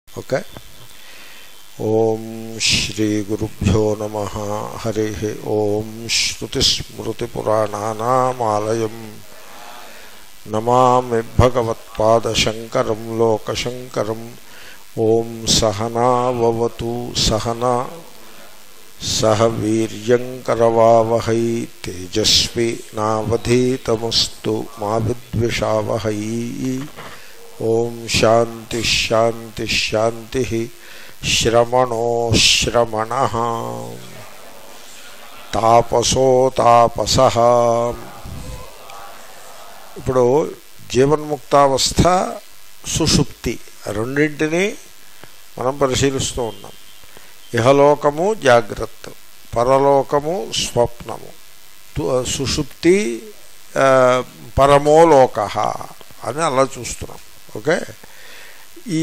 Okay ఓం శ్రీ గురుభ్యో నమ హరి ఓం శ్రుతిస్మృతిపురాణానామాలయం నమామి భగవత్పాదశంకరం లోకశంకరం ఓం సహనావతు సహనా సహ వీర్యంకరవావహై తేజస్వి నావధీతమస్తు మా విద్విషావహై ఓం శాంతి శాంతి శాంతి శ్రమణో శ్రమణ తాపసో తాపస ఇప్పుడు జీవన్ముక్తావస్థ సుషుప్తి రెండింటినీ మనం పరిశీలిస్తూ ఉన్నాం ఇహలోకము జాగ్రత్త పరలోకము స్వప్నము సుషుప్తి పరమోలోక అని అలా చూస్తున్నాం ఓకే ఈ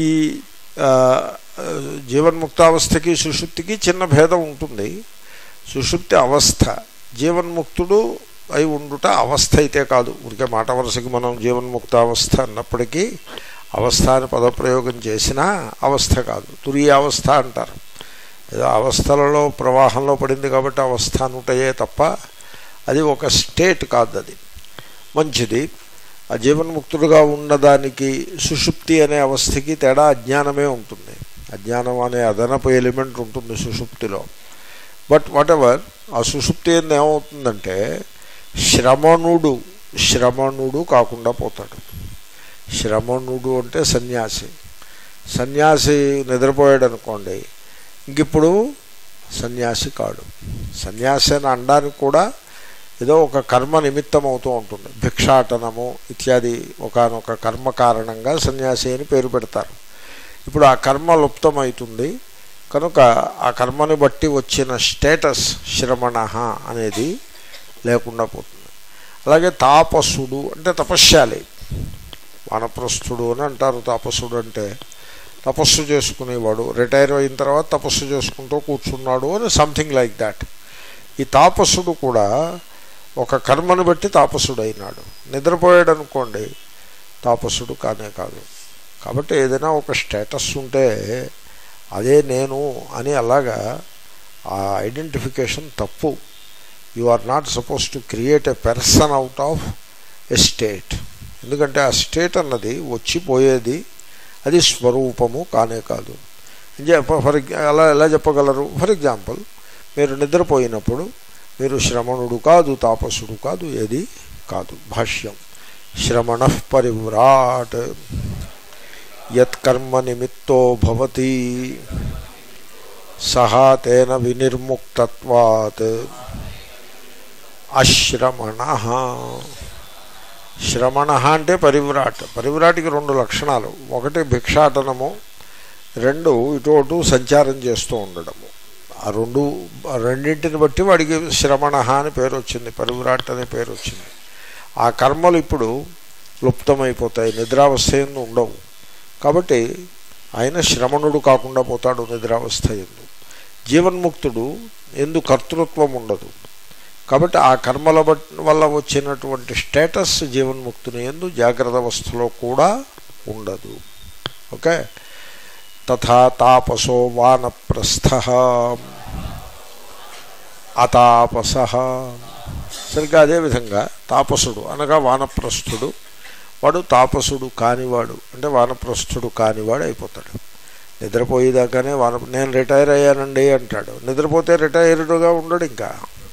జీవన్ముక్తావస్థకి సుషుప్తికి చిన్న భేదం ఉంటుంది సుషుప్తి అవస్థ జీవన్ముక్తుడు అయి ఉండుట అవస్థ అయితే కాదు ఊరికే మాట వరుసకి మనం జీవన్ముక్తావస్థ అన్నప్పటికీ అవస్థ అని పదప్రయోగం చేసినా అవస్థ కాదు తురియ అవస్థ అంటారు ఏదో అవస్థలలో ప్రవాహంలో పడింది కాబట్టి అవస్థ అనుటయే తప్ప అది ఒక స్టేట్ కాదు అది మంచిది ఆ జీవన్ముక్తుడుగా ఉన్నదానికి సుషుప్తి అనే అవస్థకి తేడా అజ్ఞానమే ఉంటుంది అజ్ఞానం అనే అదనపు ఎలిమెంట్ ఉంటుంది సుషుప్తిలో బట్ వాట్ ఎవర్ ఆ సుషుప్తి ఏమవుతుందంటే శ్రమణుడు శ్రమణుడు కాకుండా పోతాడు శ్రమణుడు అంటే సన్యాసి సన్యాసి నిద్రపోయాడు అనుకోండి ఇంకిప్పుడు సన్యాసి కాడు సన్యాసి అని అనడానికి కూడా ఏదో ఒక కర్మ నిమిత్తం అవుతూ ఉంటుంది భిక్షాటనము ఇత్యాది ఒకనొక కర్మ కారణంగా సన్యాసి అని పేరు పెడతారు ఇప్పుడు ఆ కర్మ లుప్తమవుతుంది కనుక ఆ కర్మని బట్టి వచ్చిన స్టేటస్ శ్రమణ అనేది లేకుండా పోతుంది అలాగే తాపస్సుడు అంటే తపశ్శాలి వానప్రస్థుడు అని అంటారు తాపస్సుడు అంటే తపస్సు చేసుకునేవాడు రిటైర్ అయిన తర్వాత తపస్సు చేసుకుంటూ కూర్చున్నాడు అని సంథింగ్ లైక్ దాట్ ఈ తాపస్సుడు కూడా ఒక కర్మను బట్టి తాపస్సుడు అయినాడు నిద్రపోయాడు అనుకోండి తాపస్సుడు కానే కాదు కాబట్టి ఏదైనా ఒక స్టేటస్ ఉంటే అదే నేను అని అలాగా ఆ ఐడెంటిఫికేషన్ తప్పు you are not suppose to create a person out of a state ఎందుకంటే ఆ స్టేట్ అన్నది వచ్చిపోయేది అది స్వరూపము కానే కాదు ఫర్ అలా ఎలా చెప్పగలరు ఫర్ ఎగ్జాంపుల్ మీరు నిద్రపోయినప్పుడు మీరు శ్రమణుడు కాదు తాపసుడు కాదు ఏది కాదు భాష్యం శ్రమణ పరివ్రాట్ యత్కర్మ నిమిత్తో భవతి సహా తేన వినిర్ముక్తత్వాత్ అశ్రమణ శ్రమణ అంటే పరివ్రాట్ పరివ్రాటికి రెండు లక్షణాలు ఒకటి భిక్షాటనము రెండు ఇటు అటు సంచారం చేస్తూ ఉండడము ఆ రెండు రెండింటిని బట్టి వాడికి శ్రమణ అని పేరు వచ్చింది పరివ్రాట్ అనే పేరు వచ్చింది ఆ కర్మలు ఇప్పుడు లుప్తమైపోతాయి నిద్రావస్థ ఎందు ఉండవు కాబట్టి ఆయన శ్రమణుడు కాకుండా పోతాడు నిద్రావస్థ ఎందు జీవన్ముక్తుడు ఎందు కర్తృత్వం ఉండదు కాబట్టి ఆ కర్మల వల్ల వచ్చినటువంటి స్టేటస్ జీవన్ముక్తుని ఎందు జాగ్రత్త అవస్థలో కూడా ఉండదు ఓకే తథా తాపసో వానప్రస్థ అతాపస సరిగ్గా అదేవిధంగా తాపసుడు అనగా వానప్రస్థుడు వాడు తాపసుడు కానివాడు అంటే వానప్రస్థుడు కానివాడు అయిపోతాడు నిద్రపోయేదాకానే వాన నేను రిటైర్ అయ్యానండి అంటాడు నిద్రపోతే రిటైర్డ్గా ఉండడు ఇంకా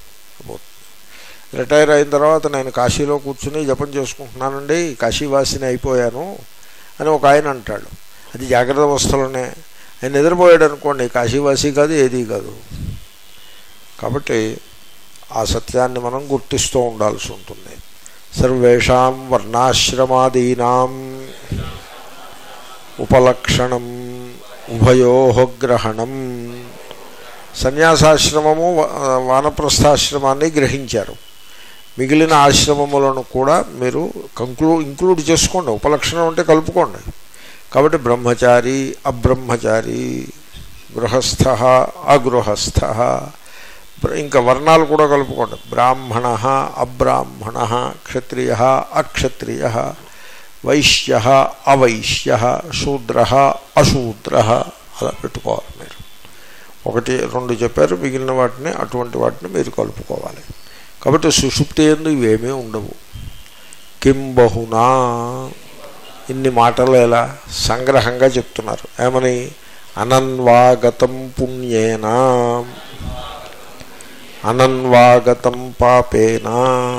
రిటైర్ అయిన తర్వాత నేను కాశీలో కూర్చుని జపం చేసుకుంటున్నానండి కాశీవాసిని అయిపోయాను అని ఒక ఆయన అంటాడు అది జాగ్రత్త అవస్థలోనే ఆయన నిద్రపోయాడు అనుకోండి కాశీవాసి కాదు ఏది కాదు కాబట్టి ఆ సత్యాన్ని మనం గుర్తిస్తూ ఉండాల్సి ఉంటుంది సర్వేషాం వర్ణాశ్రమాదీనాం ఉపలక్షణం ఉభయో గ్రహణం సన్యాసాశ్రమము వానప్రస్థాశ్రమాన్ని గ్రహించారు మిగిలిన ఆశ్రమములను కూడా మీరు కంక్లూ ఇంక్లూడ్ చేసుకోండి ఉపలక్షణం అంటే కలుపుకోండి కాబట్టి బ్రహ్మచారి అబ్రహ్మచారి గృహస్థ అగృహస్థ ఇంకా వర్ణాలు కూడా కలుపుకోండి బ్రాహ్మణ అబ్రాహ్మణ క్షత్రియ అక్షత్రియ వైశ్య అవైశ్య శూద్ర అశూద్ర అలా పెట్టుకోవాలి మీరు ఒకటి రెండు చెప్పారు మిగిలిన వాటిని అటువంటి వాటిని మీరు కలుపుకోవాలి కాబట్టి సుషుప్తి ఎందు ఇవేమీ ఉండవు కిం బహునా ఇన్ని మాటలు ఎలా సంగ్రహంగా చెప్తున్నారు ఏమని అనన్వాగతం పుణ్యేనా అనన్వాగతం పాపేనా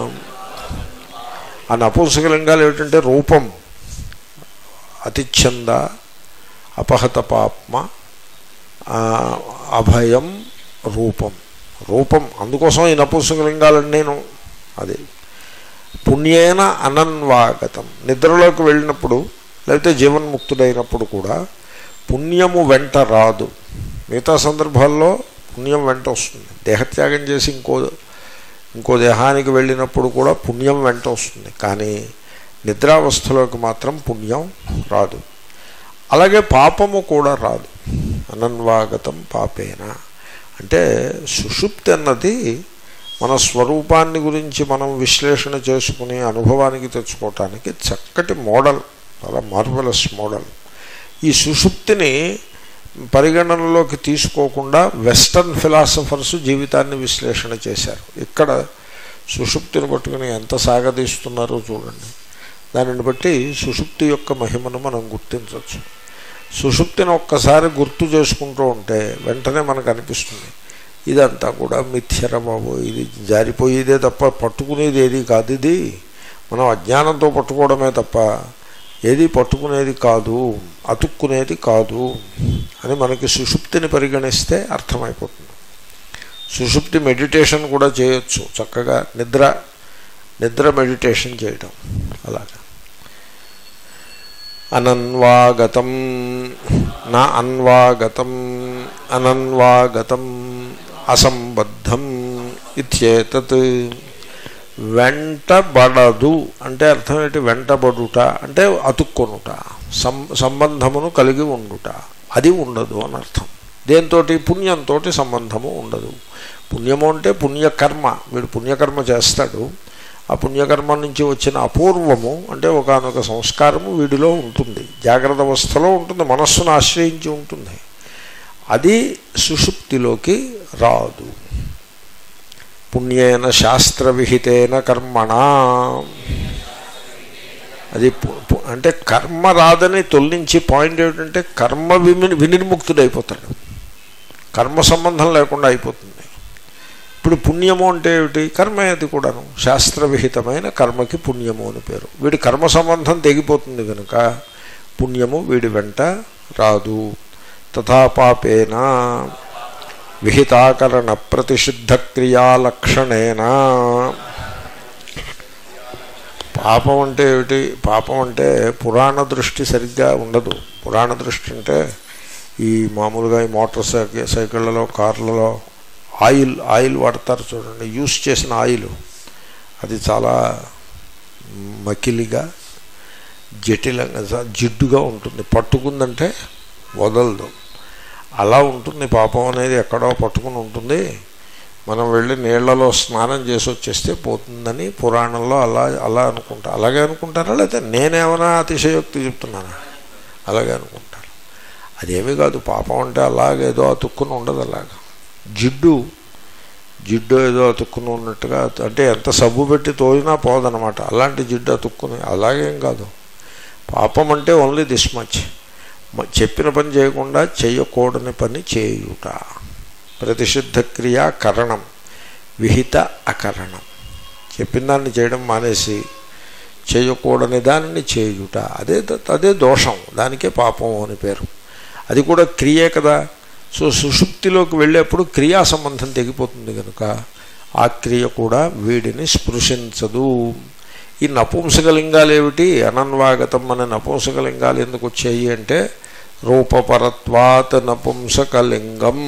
ఆ నపుంసకలింగాలు ఏమిటంటే రూపం అతిచ్ఛంద అపహత పాప్మ ఆ, అభయం రూపం రూపం అందుకోసం ఈ నపుంసకలింగాలని నేను అది పుణ్యేన అనన్వాగతం నిద్రలోకి వెళ్ళినప్పుడు లేకపోతే జీవన్ముక్తుడైనప్పుడు కూడా పుణ్యము వెంట రాదు మిగతా సందర్భాల్లో పుణ్యం వెంట వస్తుంది దేహత్యాగం చేసి ఇంకో ఇంకో దేహానికి వెళ్ళినప్పుడు కూడా పుణ్యం వెంట వస్తుంది కానీ నిద్రావస్థలోకి మాత్రం పుణ్యం రాదు అలాగే పాపము కూడా రాదు అనన్వాగతం పాపేన అంటే సుషుప్తి అన్నది మన స్వరూపాన్ని గురించి మనం విశ్లేషణ చేసుకుని అనుభవానికి తెచ్చుకోవటానికి చక్కటి మోడల్ చాలా మార్వలస్ మోడల్ ఈ సుషుప్తిని పరిగణనలోకి తీసుకోకుండా వెస్టర్న్ ఫిలాసఫర్స్ జీవితాన్ని విశ్లేషణ చేశారు ఇక్కడ సుషుప్తిని పట్టుకుని ఎంత సాగదీస్తున్నారో చూడండి దానిని బట్టి సుషుప్తి యొక్క మహిమను మనం గుర్తించవచ్చు సుషుప్తిని ఒక్కసారి గుర్తు చేసుకుంటూ ఉంటే వెంటనే మనకు అనిపిస్తుంది ఇదంతా కూడా మిథ్యర బాబు ఇది జారిపోయేదే తప్ప పట్టుకునేది ఏది కాదు ఇది మనం అజ్ఞానంతో పట్టుకోవడమే తప్ప ఏది పట్టుకునేది కాదు అతుక్కునేది కాదు అని మనకి సుషుప్తిని పరిగణిస్తే అర్థమైపోతుంది సుషుప్తి మెడిటేషన్ కూడా చేయొచ్చు చక్కగా నిద్ర నిద్ర మెడిటేషన్ చేయడం అలాగా అనన్వాగతం నా అన్వాగతం అనన్వాగతం అసంబద్ధం ఇత్యేతత్ వెంటబడదు అంటే అర్థం ఏంటి వెంటబడుట అంటే అతుక్కొనుట సం సంబంధమును కలిగి ఉండుట అది ఉండదు అని అర్థం దేంతో పుణ్యంతో సంబంధము ఉండదు పుణ్యము అంటే పుణ్యకర్మ వీడు పుణ్యకర్మ చేస్తాడు ఆ పుణ్యకర్మ నుంచి వచ్చిన అపూర్వము అంటే ఒకనొక సంస్కారము వీడిలో ఉంటుంది జాగ్రత్త అవస్థలో ఉంటుంది మనస్సును ఆశ్రయించి ఉంటుంది అది సుషుప్తిలోకి రాదు పుణ్యేన శాస్త్రవిహితేన కర్మణా అది పు- పు- అంటే కర్మ రాదని తొలగించి పాయింట్ ఏమిటంటే కర్మ విమి వినిర్ముక్తుడైపోతాడు కర్మ సంబంధం లేకుండా అయిపోతుంది ఇప్పుడు పుణ్యము అంటే ఏమిటి కర్మ అది కూడాను శాస్త్రవిహితమైన కర్మకి పుణ్యము అని పేరు వీడి కర్మ సంబంధం తెగిపోతుంది కనుక పుణ్యము వీడి వెంట రాదు తథా పాపేనా విహితాకరణ ప్రతిషిద్ధ క్రియాలక్షణేనా పాపం అంటే ఏమిటి పాపం అంటే పురాణ దృష్టి సరిగ్గా ఉండదు పురాణ దృష్టి అంటే ఈ మామూలుగా ఈ మోటార్ సైకిల్ సైకిళ్ళలో కార్లలో ఆయిల్ ఆయిల్ వాడతారు చూడండి యూస్ చేసిన ఆయిల్ అది చాలా మకిలిగా జటిలంగా జ- జిడ్డుగా ఉంటుంది పట్టుకుందంటే వదలదు అలా ఉంటుంది పాపం అనేది ఎక్కడో పట్టుకుని ఉంటుంది మనం వెళ్ళి నీళ్లలో స్నానం చేసి వచ్చేస్తే పోతుందని పురాణంలో అలా అలా అనుకుంటా అలాగే అనుకుంటారా లేకపోతే నేనేమైనా అతిశయోక్తి చెప్తున్నానా అలాగే అనుకుంటారు అదేమీ కాదు పాపం అంటే అలాగేదో అతుక్కుని ఉండదు అలాగా జిడ్డు జిడ్డు ఏదో అతుక్కుని ఉన్నట్టుగా అంటే ఎంత సబ్బు పెట్టి తోయినా పోదనమాట అలాంటి జిడ్డు అతుక్కుని అలాగేం కాదు పాపం అంటే ఓన్లీ దిస్ మచ్ మ- చెప్పిన పని చేయకుండా చేయకూడని పని చేయుట ప్రతిషిద్ధ క్రియ కరణం విహిత అకరణం చెప్పిన దాన్ని చేయడం మానేసి చేయకూడని దానిని చేయుట అదే ద- అదే దోషం దానికే పాపం అని పేరు అది కూడా క్రియే కదా సో సుషుప్తిలోకి వెళ్ళేప్పుడు క్రియా సంబంధం తెగిపోతుంది కనుక ఆ క్రియ కూడా వీడిని స్పృశించదు ఈ నపుంసకలింగాలు ఏమిటి అనన్వాగతం అనే నపుంసకలింగాలు ఎందుకు వచ్చాయి అంటే రూపపరత్వాత్ నపుంసకలింగం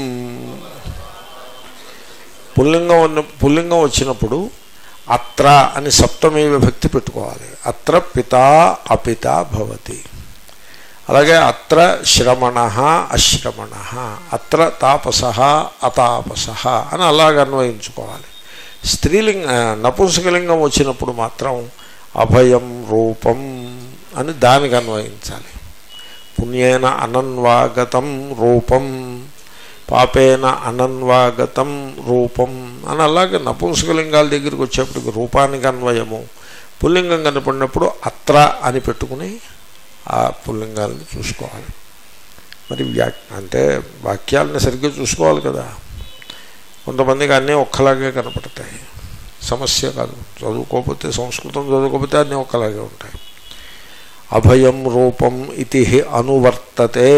పుల్లింగం ఉన్న పుల్లింగం వచ్చినప్పుడు అత్ర అని సప్తమి విభక్తి పెట్టుకోవాలి అత్ర పితా అపిత భవతి అలాగే అత్ర శ్రమణ అశ్రమణ అత్ర తాపస అతాపస అని అలాగ అన్వయించుకోవాలి స్త్రీలింగ నపుంసకలింగం వచ్చినప్పుడు మాత్రం అభయం రూపం అని దానికి అన్వయించాలి పుణ్యేన అనన్వాగతం రూపం పాపేన అనన్వాగతం రూపం అని అలాగే నపుంసకలింగాల దగ్గరికి వచ్చేప్పటికి రూపానికి అన్వయము పుల్లింగం కనపడినప్పుడు అత్ర అని పెట్టుకుని ఆ పుల్లింగాలను చూసుకోవాలి మరి వ్యా అంటే వాక్యాలని సరిగ్గా చూసుకోవాలి కదా కొంతమందికి అన్నీ ఒక్కలాగే కనపడతాయి సమస్య కాదు చదువుకోకపోతే సంస్కృతం చదువుకోకపోతే అన్నీ ఒక్కలాగే ఉంటాయి అభయం రూపం ఇది అనువర్తతే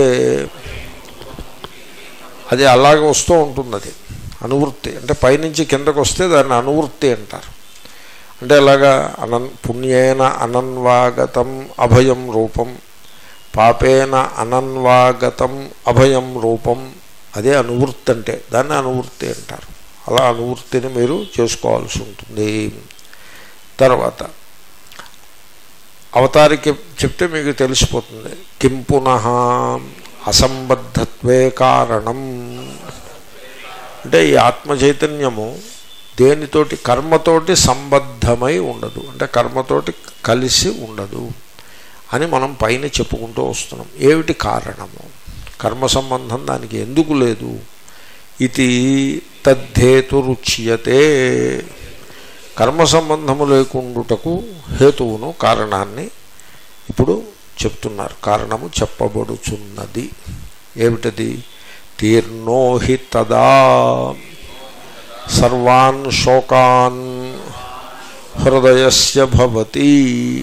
అది అలాగే వస్తూ ఉంటుంది అది అనువృత్తి అంటే పైనుంచి కిందకు వస్తే దాన్ని అనువృత్తి అంటారు అంటే అలాగా అనన్ పుణ్యేన అనన్వాగతం అభయం రూపం పాపేన అనన్వాగతం అభయం రూపం అదే అనువృత్తి అంటే దాన్ని అనువృత్తి అంటారు అలా అనువృత్తిని మీరు చేసుకోవాల్సి ఉంటుంది తర్వాత అవతారికి చెప్తే మీకు తెలిసిపోతుంది కిం పునః అసంబద్ధత్వే కారణం అంటే ఈ ఆత్మ చైతన్యము దేనితోటి కర్మతోటి సంబద్ధమై ఉండదు అంటే కర్మతోటి కలిసి ఉండదు అని మనం పైన చెప్పుకుంటూ వస్తున్నాం ఏమిటి కారణము కర్మ సంబంధం దానికి ఎందుకు లేదు ఇది తద్ధేతురుచ్యతే కర్మ సంబంధము లేకుండుటకు హేతువును కారణాన్ని ఇప్పుడు చెప్తున్నారు కారణము చెప్పబడుచున్నది ఏమిటది తీర్ణోహి తదా సర్వాన్ శోకాన్ హృదయస్య భవతి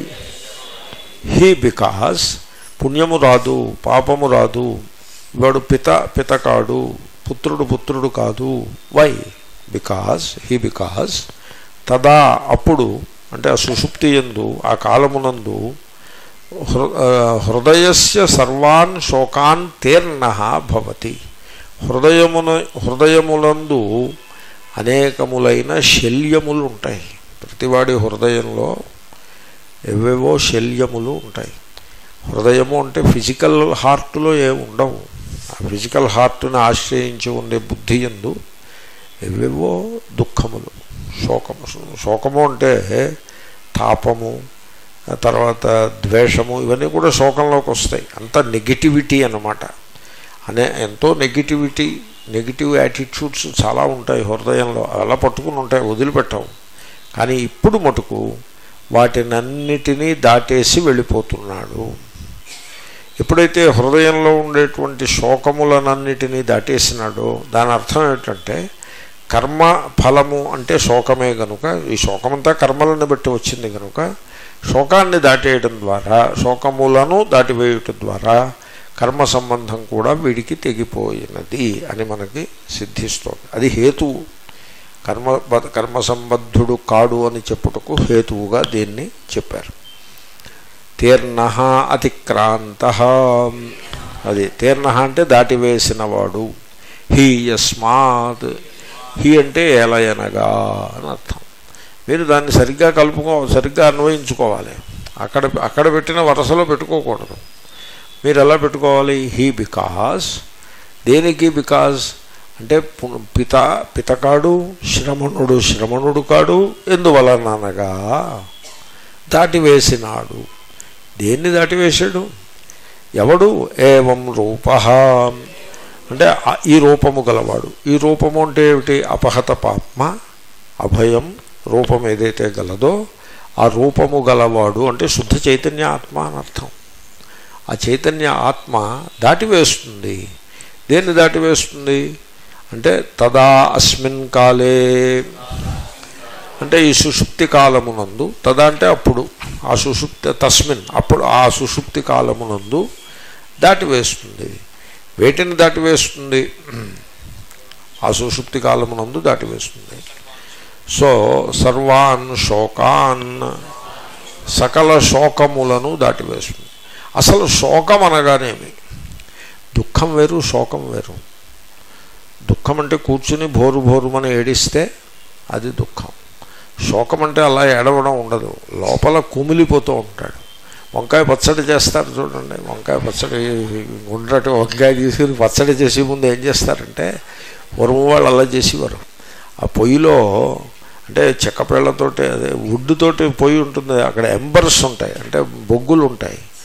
హీ బికాస్ పుణ్యము రాదు పాపము రాదు వాడు పిత పిత కాడు పుత్రుడు పుత్రుడు కాదు వై బికాస్ హీ బికాస్ తదా అప్పుడు అంటే ఆ సుషుప్తి ఎందు ఆ కాలమునందు హృ- ఆ, హృదయస్య సర్వాన్ శోకాన్ తీర్ణ భవతి హృదయమున హృదయములందు అనేకములైన శల్యములు ఉంటాయి ప్రతివాడి హృదయంలో ఎవేవో శల్యములు ఉంటాయి హృదయము అంటే ఫిజికల్ హార్ట్లో ఏమి ఉండవు ఆ ఫిజికల్ హార్ట్ని ఆశ్రయించి ఉండే బుద్ధి ఎందు ఎవేవో దుఃఖములు శోకము శోకము అంటే తాపము ఆ తర్వాత ద్వేషము ఇవన్నీ కూడా శోకంలోకి వస్తాయి అంత నెగిటివిటీ అన్నమాట అనే ఎంతో నెగిటివిటీ నెగిటివ్ యాటిట్యూడ్స్ చాలా ఉంటాయి హృదయంలో అలా పట్టుకుని ఉంటాయి వదిలిపెట్టవు కానీ ఇప్పుడు మటుకు వాటినన్నిటినీ దాటేసి వెళ్ళిపోతున్నాడు ఎప్పుడైతే హృదయంలో ఉండేటువంటి శోకములనన్నిటినీ దాటేసినాడో దాని అర్థం ఏంటంటే కర్మ ఫలము అంటే శోకమే గనుక ఈ శోకమంతా కర్మలను బట్టి వచ్చింది కనుక శోకాన్ని దాటేయడం ద్వారా శోకములను దాటివేయటం ద్వారా కర్మ సంబంధం కూడా వీడికి తెగిపోయినది అని మనకి సిద్ధిస్తోంది అది హేతువు కర్మ కర్మ సంబద్ధుడు కాడు అని చెప్పుటకు హేతువుగా దీన్ని చెప్పారు తీర్ణ అతిక్రాంత అది తీర్ణ అంటే దాటివేసినవాడు హీ యస్మాత్ హీ అంటే ఏలయనగా అని అర్థం మీరు దాన్ని సరిగ్గా కలుపుకో సరిగ్గా అన్వయించుకోవాలి అక్కడ అక్కడ పెట్టిన వరసలో పెట్టుకోకూడదు మీరు ఎలా పెట్టుకోవాలి హీ బికాస్ దేనికి బికాస్ అంటే పు- పిత పితకాడు శ్రమణుడు శ్రమణుడు కాడు ఎందువలనగా దాటివేసినాడు దేన్ని దాటివేశాడు ఎవడు ఏవం రూప అంటే ఆ- ఈ రూపము గలవాడు ఈ రూపము అంటే ఏమిటి అపహత పాప్మ అభయం రూపం ఏదైతే గలదో ఆ రూపము గలవాడు అంటే శుద్ధ చైతన్య ఆత్మ అని అర్థం ఆ చైతన్య ఆత్మ దాటివేస్తుంది దేన్ని దాటివేస్తుంది అంటే తదా అస్మిన్ కాలే అంటే ఈ సుషుప్తి కాలమునందు తదా అంటే అప్పుడు ఆ సుషుప్తి తస్మిన్ అప్పుడు ఆ సుషుప్తి కాలమునందు దాటివేస్తుంది వేటిని దాటివేస్తుంది ఆ సుషుప్తి కాలమునందు దాటివేస్తుంది సో సర్వాన్ శోకాన్ సకల శోకములను దాటివేస్తుంది అసలు శోకం అనగానేమి దుఃఖం వేరు శోకం వేరు దుఃఖం అంటే కూర్చుని భోరు భోరుమని ఏడిస్తే అది దుఃఖం శోకం అంటే అలా ఏడవడం ఉండదు లోపల కుమిలిపోతూ ఉంటాడు వంకాయ పచ్చడి చేస్తారు చూడండి వంకాయ పచ్చడి గుండ్రటి వంకాయ తీసుకుని పచ్చడి చేసే ముందు ఏం చేస్తారంటే పూర్వం వాళ్ళు అలా చేసేవారు ఆ పొయ్యిలో అంటే చెక్క పిళ్ళతోటి అదే వుడ్డుతోటి పొయ్యి ఉంటుంది అక్కడ ఎంబర్స్ ఉంటాయి అంటే బొగ్గులు ఉంటాయి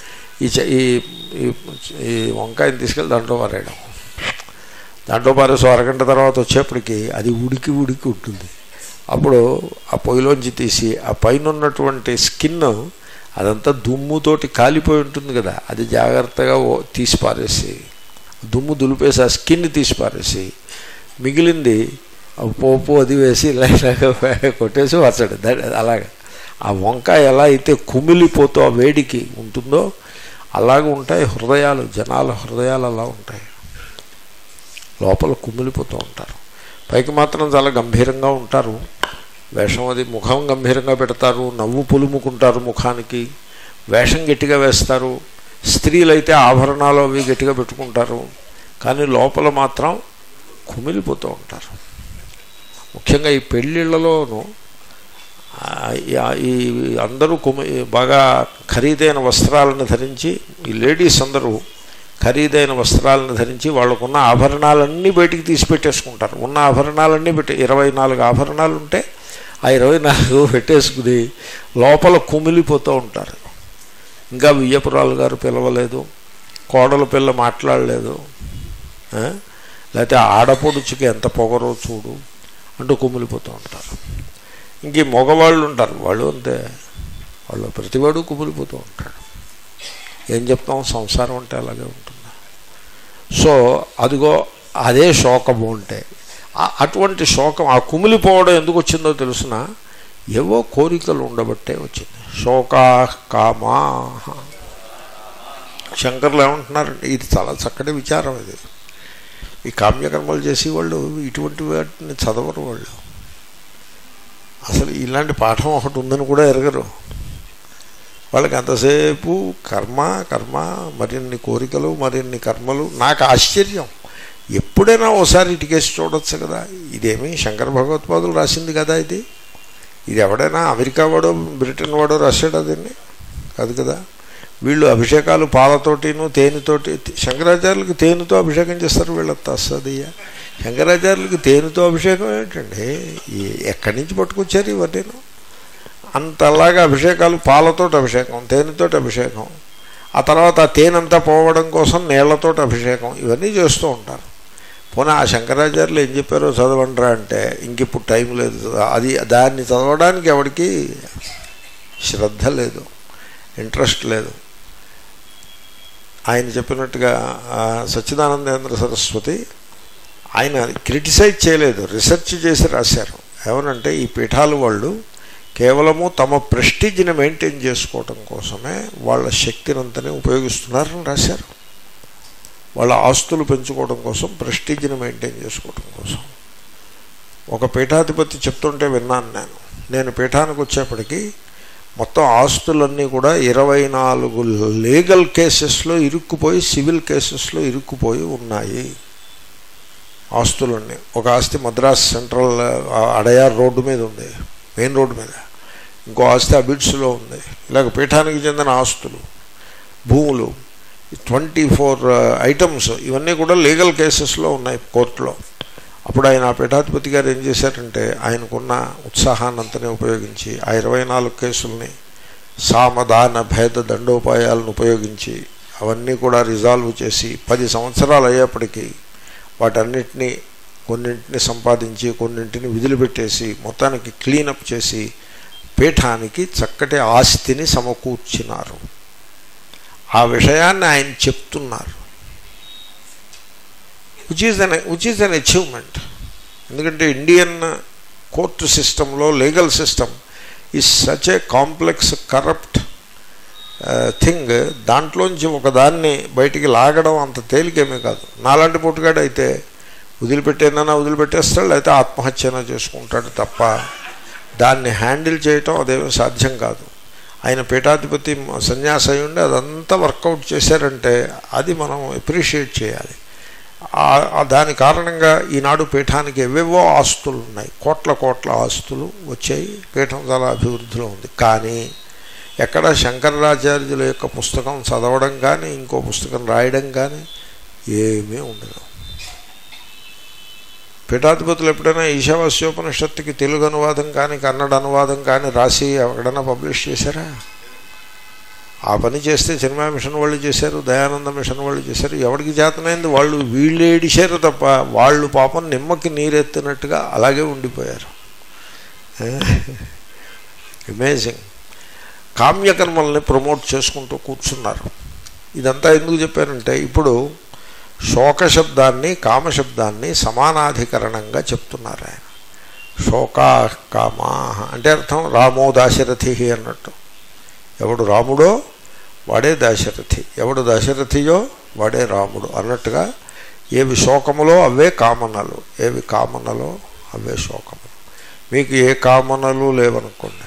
ఈ చ- ఈ ఈ- ఈ వంకాయని తీసుకెళ్ళి దాంట్లో పారేయడం దాంట్లో పారేసి ఓ అరగంట తర్వాత వచ్చేప్పటికి అది ఉడికి ఉడికి ఉంటుంది అప్పుడు ఆ పొయ్యిలోంచి తీసి ఆ పైన ఉన్నటువంటి స్కిన్ అదంతా దుమ్ముతోటి కాలిపోయి ఉంటుంది కదా అది జాగ్రత్తగా ఓ- తీసి పారేసి దుమ్ము దులిపేసి ఆ స్కిన్ తీసి పారేసి మిగిలింది ఆ పోపు అది వేసి ఇలా ఇలాగ కొట్టేసి వచ్చాడు అలాగా ఆ వంకాయ ఎలా అయితే కుమిలిపోతూ ఆ వేడికి ఉంటుందో అలాగ ఉంటాయి హృదయాలు జనాల హృదయాలు అలా ఉంటాయి లోపల కుమిలిపోతూ ఉంటారు పైకి మాత్రం చాలా గంభీరంగా ఉంటారు వేషం అది ముఖం గంభీరంగా పెడతారు నవ్వు పులుముకుంటారు ముఖానికి వేషం గట్టిగా వేస్తారు స్త్రీలైతే ఆభరణాలు అవి గట్టిగా పెట్టుకుంటారు కానీ లోపల మాత్రం కుమిలిపోతూ ఉంటారు ముఖ్యంగా ఈ పెళ్ళిళ్ళలోనూ ఆ, ఈ- ఈ అందరూ కుమి బాగా ఖరీదైన వస్త్రాలను ధరించి ఈ లేడీస్ అందరూ ఖరీదైన వస్త్రాలను ధరించి వాళ్ళకున్న ఆభరణాలన్నీ బయటికి తీసి పెట్టేసుకుంటారు ఉన్న ఆభరణాలన్నీ పెట్టి ఇరవై నాలుగు ఆభరణాలు ఉంటే ఆ ఇరవై నాలుగు పెట్టేసుకుని లోపల కుమిలిపోతూ ఉంటారు ఇంకా వియ్యపురాలు గారు పిలవలేదు కోడల పిల్ల మాట్లాడలేదు ఆ? లేకపోతే ఆడపొడుచుకి ఎంత పొగరో చూడు అంటూ కుమిలిపోతూ ఉంటారు ఇంక ఈ మగవాళ్ళు ఉంటారు వాళ్ళు అంతే వాళ్ళు ప్రతివాడు కుమిలిపోతూ ఉంటాడు ఏం చెప్తాం సంసారం అంటే అలాగే ఉంటుంది సో అదిగో అదే శోకము అంటే ఆ- అటువంటి శోకం ఆ కుమిలిపోవడం ఎందుకు వచ్చిందో తెలుసిన ఏవో కోరికలు ఉండబట్టే వచ్చింది శోకా కామా శంకర్లు ఏమంటున్నారంటే ఇది చాలా చక్కటి విచారం ఇది ఈ కామ్యకర్మలు చేసేవాళ్ళు ఇటువంటి వాటిని చదవరు వాళ్ళు అసలు ఇలాంటి పాఠం ఒకటి ఉందని కూడా ఎరగరు వాళ్ళకి అంతసేపు కర్మ కర్మ మరిన్ని కోరికలు మరిన్ని కర్మలు నాకు ఆశ్చర్యం ఎప్పుడైనా ఓసారి ఇటుకేసి చూడొచ్చు కదా ఇదేమి శంకర భగవత్పాదులు రాసింది కదా ఇది ఇది ఎవడైనా అమెరికా వాడో బ్రిటన్ వాడో రాశాడు దీన్ని కాదు కదా వీళ్ళు అభిషేకాలు పాలతోటిను తేనెతోటి శంకరాచార్యులకి తేనెతో అభిషేకం చేస్తారు వీళ్ళంతా అస్సదయ్య శంకరాచార్యులకి తేనెతో అభిషేకం ఏంటండి ఈ- ఎక్కడి నుంచి పట్టుకొచ్చారు ఇవన్నీను అంతలాగా అభిషేకాలు పాలతోటి అభిషేకం తేనెతోటి అభిషేకం ఆ తర్వాత ఆ తేనెంతా పోవడం కోసం నీళ్లతోటి అభిషేకం ఇవన్నీ చేస్తూ ఉంటారు పోనీ ఆ శంకరాచార్యులు ఏం చెప్పారో చదవండిరా అంటే ఇంక ఇప్పుడు టైం లేదు అది దాన్ని చదవడానికి ఎవరికి శ్రద్ధ లేదు ఇంట్రెస్ట్ లేదు ఆయన చెప్పినట్టుగా ఆ, సచ్చిదానందేంద్ర సరస్వతి ఆయన క్రిటిసైజ్ చేయలేదు రీసెర్చ్ చేసి రాశారు ఏమనంటే ఈ పీఠాలు వాళ్ళు కేవలము తమ ప్రెస్టీజ్ని మెయింటైన్ చేసుకోవటం కోసమే వాళ్ళ శక్తినంతనే ఉపయోగిస్తున్నారని రాశారు వాళ్ళ ఆస్తులు పెంచుకోవడం కోసం ప్రెస్టీజ్ని మెయింటైన్ చేసుకోవడం కోసం ఒక పీఠాధిపతి చెప్తుంటే విన్నాను నేను నేను పీఠానికి వచ్చేప్పటికి మొత్తం ఆస్తులన్నీ కూడా ఇరవై నాలుగు లీగల్ కేసెస్లో ఇరుక్కుపోయి సివిల్ కేసెస్లో ఇరుక్కుపోయి ఉన్నాయి ఆస్తులన్నీ ఒక ఆస్తి మద్రాస్ సెంట్రల్ ఆ, అడయార్ రోడ్డు మీద ఉంది మెయిన్ రోడ్డు మీద ఇంకో ఆస్తి అబిడ్స్లో ఉంది ఇలాగ పీఠానికి చెందిన ఆస్తులు భూములు ట్వంటీ ఫోర్ ఐటమ్స్ ఇవన్నీ కూడా లీగల్ కేసెస్లో ఉన్నాయి కోర్టులో అప్పుడు ఆయన ఆ పీఠాధిపతి గారు ఏం చేశారంటే ఆయనకున్న ఉత్సాహాన్నంతనే ఉపయోగించి ఆ ఇరవై నాలుగు కేసుల్ని సామదాన భేద దండోపాయాలను ఉపయోగించి అవన్నీ కూడా రిజాల్వ్ చేసి పది సంవత్సరాలు అయ్యేప్పటికీ వాటన్నిటినీ కొన్నింటిని సంపాదించి కొన్నింటిని విదిలిపెట్టేసి మొత్తానికి క్లీనప్ చేసి పీఠానికి చక్కటి ఆస్తిని సమకూర్చినారు ఆ విషయాన్ని ఆయన చెప్తున్నారు which is an which is an achievement ఎందుకంటే ఇండియన్ కోర్టు సిస్టంలో లీగల్ సిస్టమ్ ఈ such a complex corrupt thing దాంట్లోంచి ఒకదాన్ని బయటికి లాగడం అంత తేలికేమీ కాదు నాలాంటి పుట్టుగాడు అయితే వదిలిపెట్టేనన్నా వదిలిపెట్టేస్తాడు లేకపోతే ఆత్మహత్యనా చేసుకుంటాడు తప్ప దాన్ని హ్యాండిల్ చేయటం అదేమీ సాధ్యం కాదు ఆయన పీఠాధిపతి సన్యాసి అయి ఉండి అదంతా వర్కౌట్ చేశారంటే అది మనం అప్రిషియేట్ చేయాలి ఆ- ఆ దాని కారణంగా ఈనాడు పీఠానికి ఎవేవో ఆస్తులు ఉన్నాయి కోట్ల కోట్ల ఆస్తులు వచ్చాయి పీఠం చాలా అభివృద్ధిలో ఉంది కానీ ఎక్కడ శంకరాచార్యుల యొక్క పుస్తకం చదవడం కానీ ఇంకో పుస్తకం రాయడం కానీ ఏమీ ఉండదు పీఠాధిపతులు ఎప్పుడైనా ఈశావాస్యోపనిషత్తుకి తెలుగు అనువాదం కానీ కన్నడ అనువాదం కానీ రాసి ఎక్కడైనా పబ్లిష్ చేశారా ఆ పని చేస్తే సినిమా మిషన్ వాళ్ళు చేశారు దయానంద మిషన్ వాళ్ళు చేశారు ఎవరికి చేతనైంది వాళ్ళు వీళ్ళు ఏడిశారు తప్ప వాళ్ళు పాపం నిమ్మకి నీరెత్తినట్టుగా అలాగే ఉండిపోయారు అమేజింగ్ కామ్యకర్మల్ని ప్రమోట్ చేసుకుంటూ కూర్చున్నారు ఇదంతా ఎందుకు చెప్పారంటే ఇప్పుడు శోకశబ్దాన్ని కామశబ్దాన్ని సమానాధికరణంగా చెప్తున్నారు ఆయన శోకా కామా అంటే అర్థం రామో దాశరథి అన్నట్టు ఎవడు రాముడో వాడే దాశరథి ఎవడు దాశరథియో వాడే రాముడు అన్నట్టుగా ఏవి శోకములో అవే కామనలు ఏవి కామనలో అవే శోకములు మీకు ఏ కామనలు లేవనుకోండి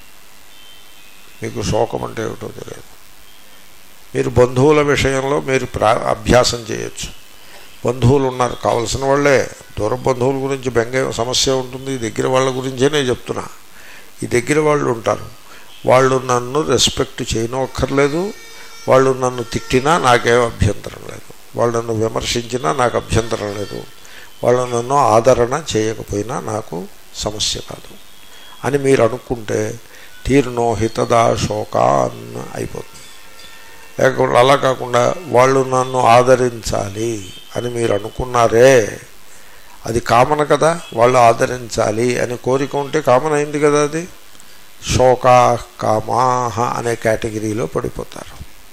మీకు శోకం అంటే ఏమిటో తెలియదు మీరు బంధువుల విషయంలో మీరు ప్రా అభ్యాసం చేయొచ్చు బంధువులు ఉన్నారు కావలసిన వాళ్ళే దూర బంధువుల గురించి బెంగ సమస్య ఉంటుంది దగ్గర వాళ్ళ గురించే నేను చెప్తున్నా ఈ దగ్గర వాళ్ళు ఉంటారు వాళ్ళు నన్ను రెస్పెక్ట్ చేయనక్కర్లేదు వాళ్ళు నన్ను తిట్టినా నాకేం అభ్యంతరం లేదు వాళ్ళు నన్ను విమర్శించినా నాకు అభ్యంతరం లేదు వాళ్ళు నన్ను ఆదరణ చేయకపోయినా నాకు సమస్య కాదు అని మీరు అనుకుంటే తీర్నో హితదా శోకాన్ అయిపోతుంది లేకపోతే అలా కాకుండా వాళ్ళు నన్ను ఆదరించాలి అని మీరు అనుకున్నారే అది కామన్ కదా వాళ్ళు ఆదరించాలి అని కోరిక ఉంటే కామన్ అయింది కదా అది శోకా కామాహ అనే కేటగిరీలో పడిపోతారు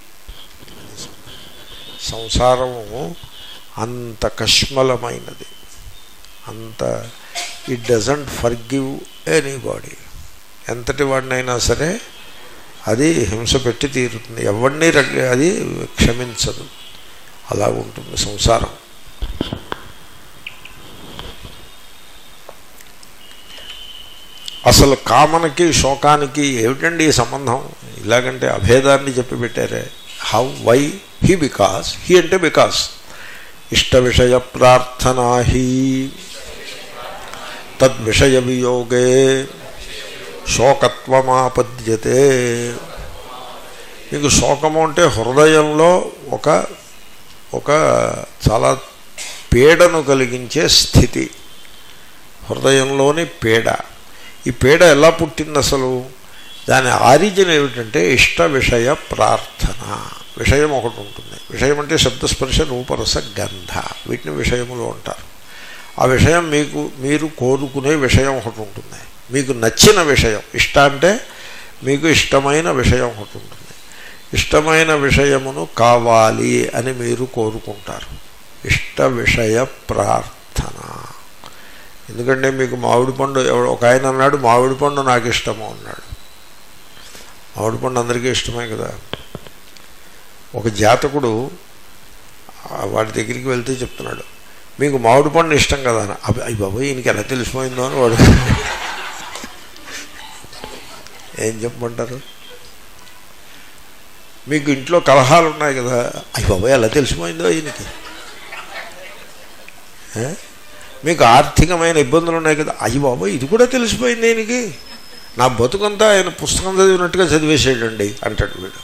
సంసారము అంత కష్మలమైనది అంత ఇట్ డజంట్ ఫర్గివ్ ఎనీబాడీ ఎంతటి వాడినైనా సరే అది హింస పెట్టి తీరుతుంది ఎవరిని అది క్షమించదు అలా ఉంటుంది సంసారం అసలు కామనకి శోకానికి ఏమిటండి ఈ సంబంధం ఇలాగంటే అభేదాన్ని చెప్పి పెట్టారే how why he because he అంటే బికాస్ ఇష్ట విషయ ప్రార్థనా హీ తద్విషయ వియోగే శోకత్వమాపద్యతే మీకు శోకము అంటే హృదయంలో ఒక ఒక చాలా పీడను కలిగించే స్థితి హృదయంలోని పీడ ఈ పీడ ఎలా పుట్టింది అసలు దాని ఆరిజిన్ ఏమిటంటే ఇష్ట విషయ ప్రార్థన విషయం ఒకటి ఉంటుంది విషయం అంటే శబ్దస్పర్శ రూపరస గంధ వీటిని విషయములు అంటారు ఆ విషయం మీకు మీరు కోరుకునే విషయం ఒకటి ఉంటుంది మీకు నచ్చిన విషయం ఇష్ట అంటే మీకు ఇష్టమైన విషయం ఒకటి ఉంటుంది ఇష్టమైన విషయమును కావాలి అని మీరు కోరుకుంటారు ఇష్ట విషయ ప్రార్థన ఎందుకంటే మీకు మామిడి పండు ఎవడు ఒక ఆయన అన్నాడు మామిడి పండు నాకు ఇష్టము అన్నాడు మామిడి పండు అందరికీ ఇష్టమే కదా ఒక జాతకుడు వాడి దగ్గరికి వెళ్తే చెప్తున్నాడు మీకు మామిడి పండు ఇష్టం కదా అని అవి అయ్యి బాబోయ్ ఈయనకి ఎలా తెలిసిపోయిందో అని వాడు ఏం చెప్పమంటారు మీకు ఇంట్లో కలహాలు ఉన్నాయి కదా అయ్యి బాబాయ్ ఎలా తెలిసిపోయిందో ఈయనకి మీకు ఆర్థికమైన ఇబ్బందులు ఉన్నాయి కదా అయ్యి బాబాయ్ ఇది కూడా తెలిసిపోయింది ఈయనకి నా బతుకంతా ఆయన పుస్తకం చదివినట్టుగా చదివేసేయండి అంటాడు వీడు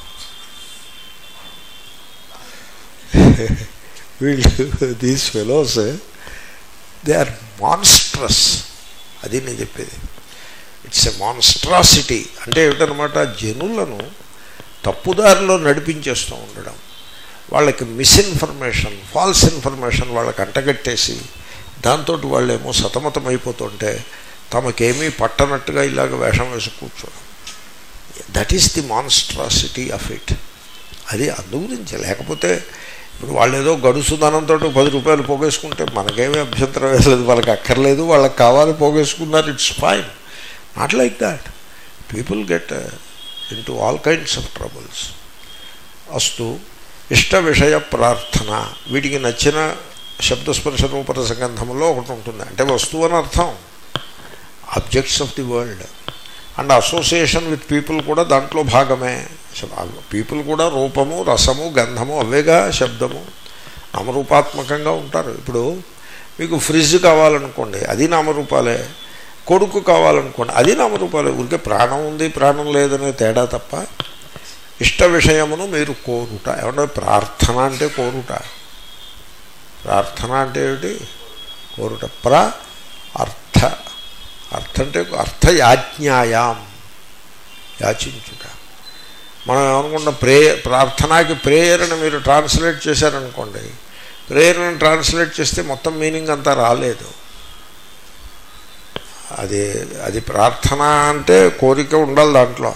వీళ్ళు these fellows they are monstrous అది నేను చెప్పేది ఇట్స్ ఎ మాన్స్ట్రాసిటీ అంటే ఏమిటనమాట జనులను తప్పుదారిలో నడిపించేస్తూ ఉండడం వాళ్ళకి మిస్ఇన్ఫర్మేషన్ ఫాల్స్ ఇన్ఫర్మేషన్ వాళ్ళకి అంటగట్టేసి దాంతో వాళ్ళేమో సతమతం అయిపోతుంటే తమకేమీ పట్టనట్టుగా ఇలాగ వేషం వేసి కూర్చోవడం that is the monstrosity of it అది అందు గురించి లేకపోతే ఇప్పుడు వాళ్ళు ఏదో గడుసుదనంతో పది రూపాయలు పోగేసుకుంటే మనకేమీ అభ్యంతరం వేయలేదు వాళ్ళకి అక్కర్లేదు వాళ్ళకి కావాలి పోగేసుకున్నారు it's fine not like that people get into all kinds of troubles అస్తు ఇష్ట విషయ ప్రార్థన వీటికి నచ్చిన శబ్దస్పర్శ రూపరసగంధంలో ఒకటి ఉంటుంది అంటే వస్తువు అని అర్థం objects of the world and association with people కూడా దాంట్లో భాగమే పీపుల్ కూడా రూపము రసము గంధము అవేగా శబ్దము నామరూపాత్మకంగా ఉంటారు ఇప్పుడు మీకు ఫ్రిడ్జ్ కావాలనుకోండి అది నామరూపాలే కొడుకు కావాలనుకోండి అది నామరూపాలే ఊరికే ప్రాణం ఉంది ప్రాణం లేదనే తేడా తప్ప ఇష్ట విషయమును మీరు కోరుట ఏమంటే ప్రార్థన అంటే కోరుట ప్రార్థన అంటే ఏమిటి కోరుట ప్ర అర్థ అర్థ అంటే అర్థయాజ్ఞాయాం యాచించుట మనం ఏమనుకుంటాం ప్రేయర్ ప్రార్థనకి ప్రేయర్ని మీరు ట్రాన్స్లేట్ చేశారనుకోండి ప్రేయర్ని ట్రాన్స్లేట్ చేస్తే మొత్తం మీనింగ్ అంతా రాలేదు అది అది ప్రార్థన అంటే కోరిక ఉండాలి దాంట్లో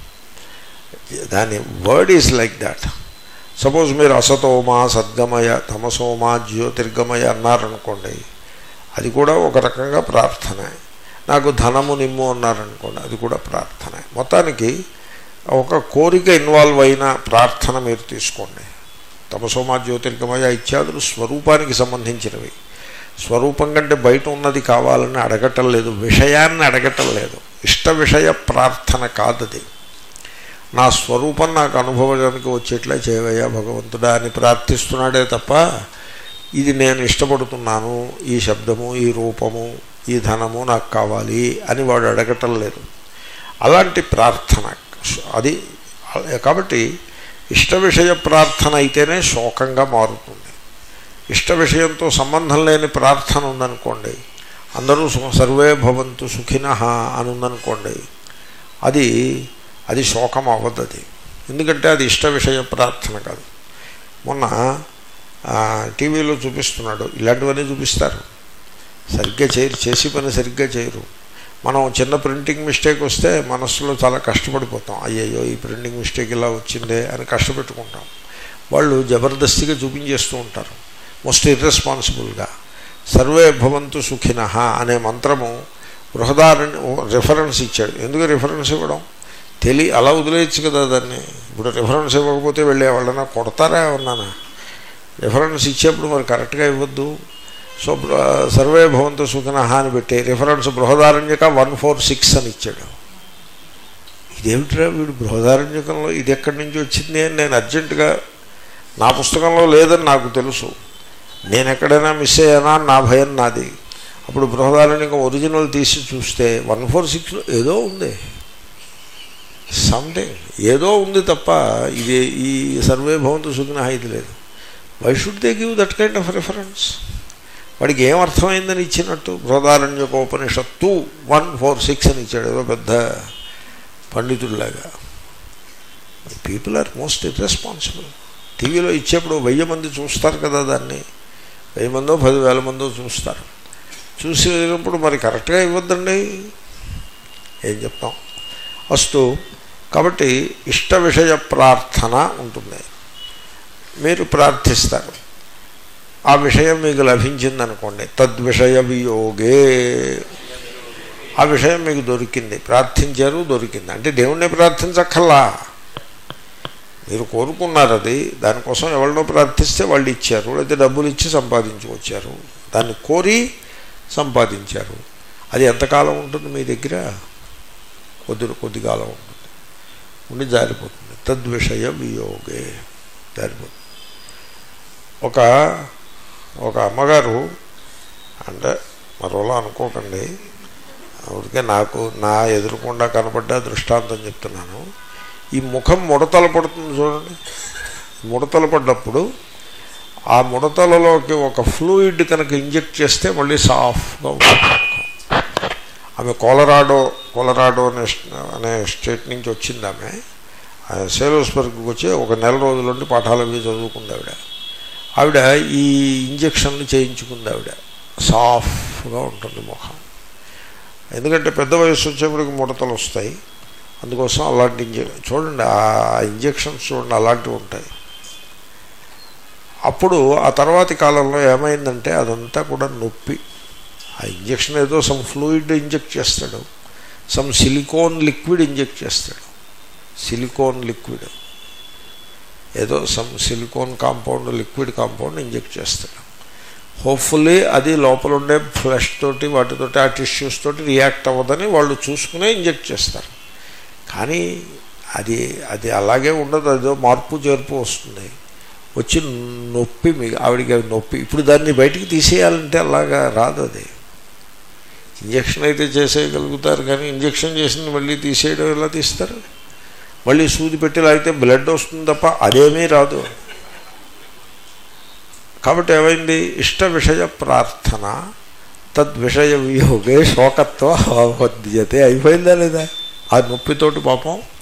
దాని word is like that suppose మీరు అసతోమా సద్గమయ తమసోమా జ్యోతిర్గమయ అన్నారనుకోండి అది కూడా ఒక రకంగా ప్రార్థనే నాకు ధనము నిమ్ము అన్నారనుకోండి అది కూడా ప్రార్థనే మొత్తానికి ఒక కోరిక ఇన్వాల్వ్ అయిన ప్రార్థన మీరు తీసుకోండి తమసోమా జ్యోతిర్గమయ ఇత్యాదులు స్వరూపానికి సంబంధించినవి స్వరూపం కంటే బయట ఉన్నది కావాలని అడగటం లేదు విషయాన్ని అడగటం లేదు ఇష్ట విషయ ప్రార్థన కాదది నా స్వరూపం నాకు అనుభవానికి వచ్చేట్లా చేయవయ్యా భగవంతుడా అని ప్రార్థిస్తున్నాడే తప్ప ఇది నేను ఇష్టపడుతున్నాను ఈ శబ్దము ఈ రూపము ఈ ధనము నాకు కావాలి అని వాడు అడగటం లేదు అలాంటి ప్రార్థన అది కాబట్టి ఇష్ట విషయ ప్రార్థన అయితేనే శోకంగా మారుతుంది ఇష్ట విషయంతో సంబంధం లేని ప్రార్థన ఉందనుకోండి అందరూ సు- సర్వే భవంతు సుఖిన అని ఉందనుకోండి అది అది శోకం అవ్వదు అది ఎందుకంటే అది ఇష్ట విషయ ప్రార్థన కాదు మొన్న ఆ, టీవీలో చూపిస్తున్నాడు ఇలాంటివన్నీ చూపిస్తారు సరిగ్గా చేయరు చేసి పని సరిగ్గా చేయరు మనం చిన్న ప్రింటింగ్ మిస్టేక్ వస్తే మనస్సులో చాలా కష్టపడిపోతాం అయ్యయ్యో ఈ ప్రింటింగ్ మిస్టేక్ ఇలా వచ్చిందే అని కష్టపెట్టుకుంటాం వాళ్ళు జబర్దస్తిగా చూపించేస్తూ ఉంటారు మోస్ట్ ఇర్రెస్పాన్సిబుల్గా సర్వే భవంతు సుఖిన అనే మంత్రము బృహదారణ్య రిఫరెన్స్ ఇచ్చాడు ఎందుకు రిఫరెన్స్ ఇవ్వడం తెలి అలా వదిలేయచ్చు కదా దాన్ని ఇప్పుడు రిఫరెన్స్ ఇవ్వకపోతే వెళ్ళే వాళ్ళన్నా కొడతారా ఉన్నానా రిఫరెన్స్ ఇచ్చేప్పుడు మరి కరెక్ట్గా ఇవ్వద్దు సో బృ- సర్వే భవంతు సుఖిన అని పెట్టి reference Brihadaranyaka one four six అని ఇచ్చాడు ఇదేమిట్రా వీడు బృహదారణ్యకంలో ఇది ఎక్కడి నుంచి వచ్చింది అని నేను అర్జెంటుగా నా పుస్తకంలో లేదని నాకు తెలుసు నేను ఎక్కడైనా మిస్ అయ్యానా అని నా భయం నాది అప్పుడు బృహదారణ్యకం ఒరిజినల్ తీసి చూస్తే వన్ ఫోర్ సిక్స్లో ఏదో ఉంది సంథింగ్ ఏదో ఉంది తప్ప ఇది ఈ సర్వే భవంతు సుఖిన ఇది లేదు why should they give that kind of reference వాడికి ఏం అర్థమైందని ఇచ్చినట్టు బృహదారణ్యకోపనిషత్తు వన్ ఫోర్ సిక్స్ అని ఇచ్చాడు ఏదో పెద్ద పండితుడిలాగా పీపుల్ ఆర్ మోస్ట్ ఇర్రెస్పాన్సిబుల్ టీవీలో ఇచ్చేప్పుడు వెయ్యి మంది చూస్తారు కదా దాన్ని వెయ్యి మందో పదివేల మందో చూస్తారు చూసి వెళ్ళినప్పుడు మరి కరెక్ట్గా ఇవ్వద్దండి ఏం చెప్తాం వస్తూ కాబట్టి ఇష్ట విషయ ప్రార్థన ఉంటుంది మీరు ప్రార్థిస్తారు ఆ విషయం మీకు లభించిందనుకోండి తద్విషయ వియోగే ఆ విషయం మీకు దొరికింది ప్రార్థించారు దొరికింది అంటే దేవుణ్ణి ప్రార్థించక్కర్లా మీరు కోరుకున్నారు అది దానికోసం ఎవరినో ప్రార్థిస్తే వాళ్ళు ఇచ్చారు లేదా డబ్బులు ఇచ్చి సంపాదించుకొచ్చారు దాన్ని కోరి సంపాదించారు అది ఎంతకాలం ఉంటుంది మీ దగ్గర కొద్ది కొద్ది కాలం ఉంటుంది ఉండి జారిపోతుంది తద్విషయ వియోగే జారిపోతుంది ఒక ఒక అమ్మగారు అంటే మరోలా అనుకోకండి ఊరికే నాకు నా ఎదురుకుండా కనపడ్డ దృష్టాంతం చెప్తున్నాను ఈ ముఖం ముడతలు పడుతుంది చూడండి ముడతలు పడ్డప్పుడు ఆ ముడతలలోకి ఒక ఫ్లూయిడ్ కనుక ఇంజెక్ట్ చేస్తే మళ్ళీ సాఫ్ట్గా ఉంటుంది ముఖం. ఆమె కోలరాడో కోలరాడో అనే అనే స్టేట్ నుంచి వచ్చింది ఆమె ఆ సేలోస్బర్గ్కి వచ్చి ఒక నెల రోజుల నుండి పాఠాలు అవి చదువుకుంది ఆవిడ ఆవిడ ఈ ఇంజక్షన్లు చేయించుకుంది ఆవిడ సాఫ్ట్గా ఉంటుంది ముఖం ఎందుకంటే పెద్ద వయసు వచ్చేప్పటికి ముడతలు వస్తాయి అందుకోసం అలాంటి ఇంజెక్షన్ చూడండి ఆ ఇంజెక్షన్స్ చూడండి అలాంటివి ఉంటాయి అప్పుడు ఆ తర్వాతి కాలంలో ఏమైందంటే అదంతా కూడా నొప్పి ఆ ఇంజెక్షన్ ఏదో సమ్ ఫ్లూయిడ్ ఇంజెక్ట్ చేస్తాడు సమ్ సిలికోన్ లిక్విడ్ ఇంజెక్ట్ చేస్తాడు సిలికోన్ లిక్విడ్ ఏదో some silicone compound liquid compound inject చేస్తాడు హోప్ఫుల్లీ అది లోపల ఉండే ఫ్లెష్ తోటి వాటితోటి ఆ టిష్యూస్ తోటి రియాక్ట్ అవ్వదని వాళ్ళు చూసుకునే ఇంజెక్ట్ చేస్తారు కానీ అది అది అలాగే ఉండదు అదో మార్పు చేర్పు వస్తుంది వచ్చి నొప్పి మీ ఆవిడికి అది నొప్పి ఇప్పుడు దాన్ని బయటికి తీసేయాలంటే అలాగా రాదు అది ఇంజక్షన్ అయితే చేసేయగలుగుతారు కానీ ఇంజక్షన్ చేసింది మళ్ళీ తీసేయడం ఎలా తీస్తారు మళ్ళీ సూది పెట్టి లాగితే బ్లడ్ వస్తుంది తప్ప అదేమీ రాదు కాబట్టి ఏమైంది ఇష్ట విషయ ప్రార్థన తద్విషయ వియోగే శోకత్వ అవద్యతే అయిపోయిందా లేదా ఆ నొప్పితోటి పాపం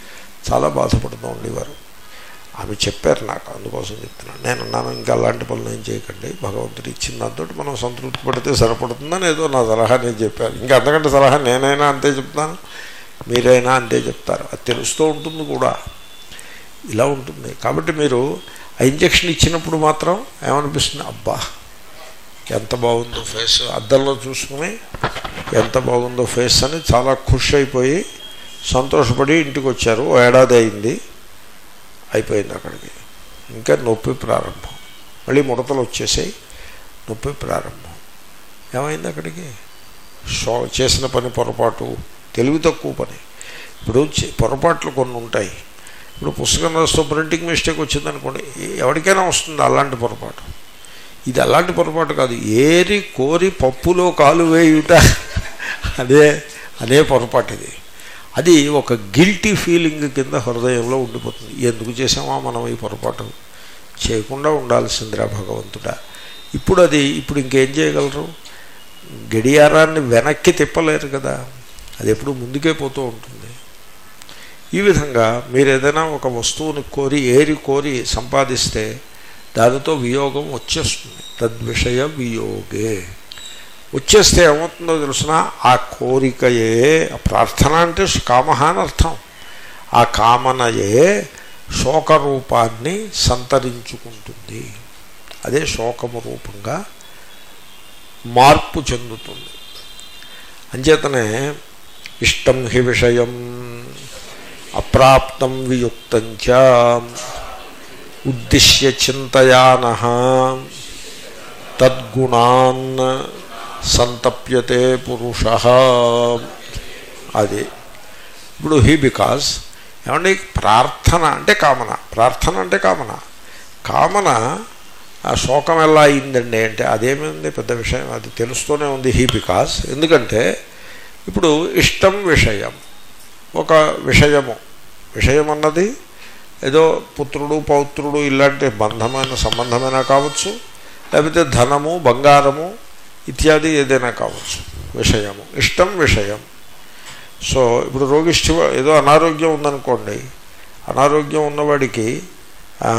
చాలా బాధపడుతూ ఉండేవారు ఆమె చెప్పారు నాకు అందుకోసం చెప్తున్నాను నేను అన్నాను ఇంకా అలాంటి పనులు ఏం చేయకండి భగవంతుడు ఇచ్చిన దాంతో మనం సంతృప్తి పడితే సరిపడుతుందని ఏదో నా సలహా నేను చెప్పాను ఇంకా అంతకంటే సలహా నేనైనా అంతే చెప్తాను మీరైనా అంతే చెప్తారు అది తెలుస్తూ ఉంటుంది కూడా ఇలా ఉంటుంది కాబట్టి మీరు ఆ ఇంజక్షన్ ఇచ్చినప్పుడు మాత్రం ఏమనిపిస్తుంది అబ్బా ఎంత బాగుందో ఫేస్ అద్దంలో చూసుకుని ఎంత బాగుందో ఫేస్ అని చాలా ఖుషి అయిపోయి సంతోషపడి ఇంటికి వచ్చారు ఓ ఏడాది అయింది అయిపోయింది అక్కడికి ఇంకా నొప్పి ప్రారంభం మళ్ళీ ముడతలు వచ్చేసాయి నొప్పి ప్రారంభం ఏమైంది అక్కడికి షో చేసిన పని పొరపాటు తెలివి తక్కువ పని ఇప్పుడు చే- పొరపాట్లు కొన్ని ఉంటాయి ఇప్పుడు పుస్తకం రాస్తూ ప్రింటింగ్ మిస్టేక్ వచ్చిందనుకోండి ఎవరికైనా వస్తుంది అలాంటి పొరపాటు ఇది అలాంటి పొరపాటు కాదు ఏరి కోరి పప్పులో కాలు వేయుట అదే అదే పొరపాటు ఇది అది ఒక గిల్టీ ఫీలింగ్ కింద హృదయంలో ఉండిపోతుంది ఎందుకు చేసామా మనం ఈ పొరపాటు చేయకుండా ఉండాల్సిందిరా భగవంతుడా ఇప్పుడు అది ఇప్పుడు ఇంకేం చేయగలరు గడియారాన్ని వెనక్కి తిప్పలేరు కదా అది ఎప్పుడు ముందుకే పోతూ ఉంటుంది ఈ విధంగా మీరు ఏదైనా ఒక వస్తువుని కోరి ఏరి కోరి సంపాదిస్తే దానితో వియోగం వచ్చేస్తుంది తద్విషయ వియోగే వచ్చేస్తే ఏమవుతుందో తెలిసిన ఆ కోరికయే ఆ ప్రార్థన అంటే కామ అని అర్థం ఆ కామనయే శోకరూపాన్ని సంతరించుకుంటుంది అదే శోకము రూపంగా మార్పు చెందుతుంది అంచేతనే ఇష్టం హి విషయం అప్రాప్తం వియుక్తంచ ఉద్దిశ్య చింతయాన తద్గుణాన్ సంతప్యతే పురుష అది ఇప్పుడు హీ బికాస్ ఏమండి ప్రార్థన అంటే కామన ప్రార్థన అంటే కామన కామన ఆ శోకం ఎలా అయిందండి అంటే అదేమైంది పెద్ద విషయం అది తెలుస్తూనే ఉంది హీ బికాస్ ఎందుకంటే ఇప్పుడు ఇష్టం విషయం ఒక విషయము విషయం అన్నది ఏదో పుత్రుడు పౌత్రుడు ఇలాంటి బంధమైన సంబంధమైనా కావచ్చు లేకపోతే ధనము బంగారము ఇత్యాది ఏదైనా కావచ్చు విషయము ఇష్టం విషయం సో ఇప్పుడు రోగిష్టి ఏదో అనారోగ్యం ఉందనుకోండి అనారోగ్యం ఉన్నవాడికి ఆ,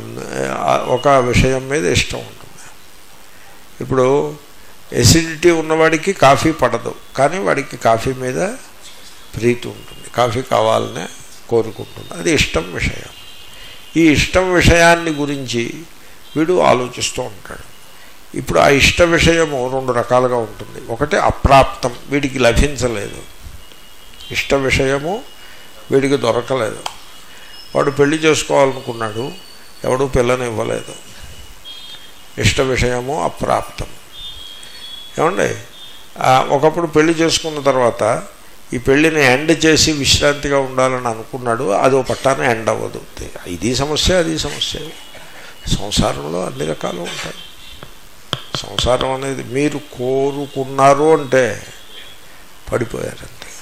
ఒక విషయం మీద ఇష్టం ఉంటుంది ఇప్పుడు ఎసిడిటీ ఉన్నవాడికి కాఫీ పడదు కానీ వాడికి కాఫీ మీద ప్రీతి ఉంటుంది కాఫీ కావాలనే కోరుకుంటుంది అది ఇష్టం విషయం ఈ ఇష్టం విషయాన్ని గురించి వీడు ఆలోచిస్తూ ఉంటాడు ఇప్పుడు ఆ ఇష్ట విషయము రెండు రకాలుగా ఉంటుంది ఒకటి అప్రాప్తం వీడికి లభించలేదు ఇష్ట విషయము వీడికి దొరకలేదు వాడు పెళ్లి చేసుకోవాలనుకున్నాడు ఎవడు పిల్లని ఇవ్వలేదు ఇష్ట విషయము అప్రాప్తం ఏమండి ఆ, ఒకప్పుడు పెళ్లి చేసుకున్న తర్వాత ఈ పెళ్లిని ఎండ్ చేసి విశ్రాంతిగా ఉండాలని అనుకున్నాడు అది ఒక పట్టాన ఎండ్ అవ్వదు ఇది సమస్య అది సమస్య సంసారంలో అన్ని రకాలు ఉంటాయి సంసారం అనేది మీరు కోరుకున్నారు అంటే పడిపోయారంతే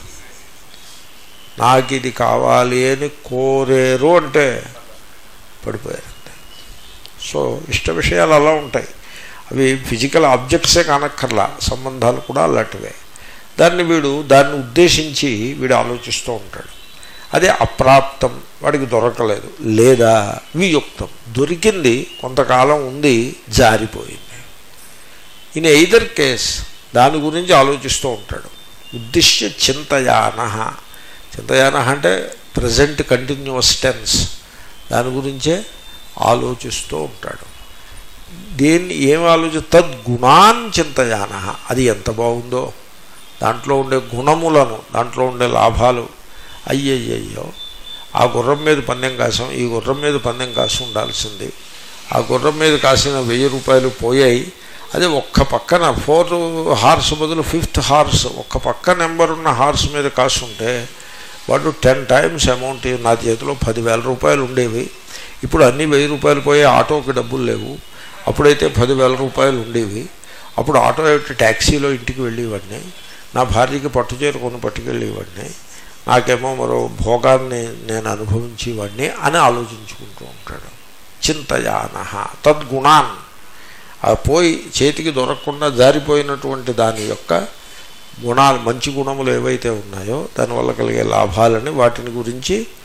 నాకు ఇది కావాలి అని కోరేరు అంటే పడిపోయారంతే సో ఇష్ట విషయాలు అలా ఉంటాయి అవి ఫిజికల్ ఆబ్జెక్ట్సే కానక్కర్లా సంబంధాలు కూడా అలాంటివే దాన్ని వీడు దాన్ని ఉద్దేశించి వీడు ఆలోచిస్తూ ఉంటాడు అదే అప్రాప్తం వాడికి దొరకలేదు లేదా వియుక్తం దొరికింది కొంతకాలం ఉంది జారిపోయింది ఇన్ ఎయిదర్ కేస్ దాని గురించి ఆలోచిస్తూ ఉంటాడు ఉద్దిశ్య చింతయాన చింతయాన అంటే ప్రజెంట్ కంటిన్యూస్ టెన్స్ దాని గురించే ఆలోచిస్తూ ఉంటాడు దేన్ని ఏం ఆలోచి తద్గుణాన్ చింతయాన అది ఎంత బాగుందో దాంట్లో ఉండే గుణములను దాంట్లో ఉండే లాభాలు అయ్యయ్యయ్యో ఆ గుర్రం మీద పందెం కాసాం ఈ గుర్రం మీద పందెం కాసి ఉండాల్సింది ఆ గుర్రం మీద కాసిన వెయ్యి రూపాయలు పోయాయి అదే ఒక్క పక్కన ఫోర్ హార్స్ బదులు ఫిఫ్త్ హార్స్ ఒక్క పక్క నెంబర్ ఉన్న హార్స్ మీద కాసి ఉంటే వాడు టెన్ టైమ్స్ అమౌంట్ నా చేతిలో పదివేల రూపాయలు ఉండేవి ఇప్పుడు అన్ని వెయ్యి రూపాయలు పోయి ఆటోకి డబ్బులు లేవు అప్పుడైతే పదివేల రూపాయలు ఉండేవి అప్పుడు ఆటో ఎట్టి ట్యాక్సీలో ఇంటికి వెళ్ళేవాడిని నా భార్యకి పట్టుచీర కొని పట్టుకెళ్ళేవాడిని నాకేమో మరో భోగాన్ని నేను అనుభవించేవాడిని అని ఆలోచించుకుంటూ ఉంటాడు చింతయాన తద్గుణాన్ ఆ పోయి చేతికి దొరకకుండా జారిపోయినటువంటి దాని యొక్క గుణాలు మంచి గుణములు ఏవైతే ఉన్నాయో దానివల్ల కలిగే లాభాలని వాటిని గురించి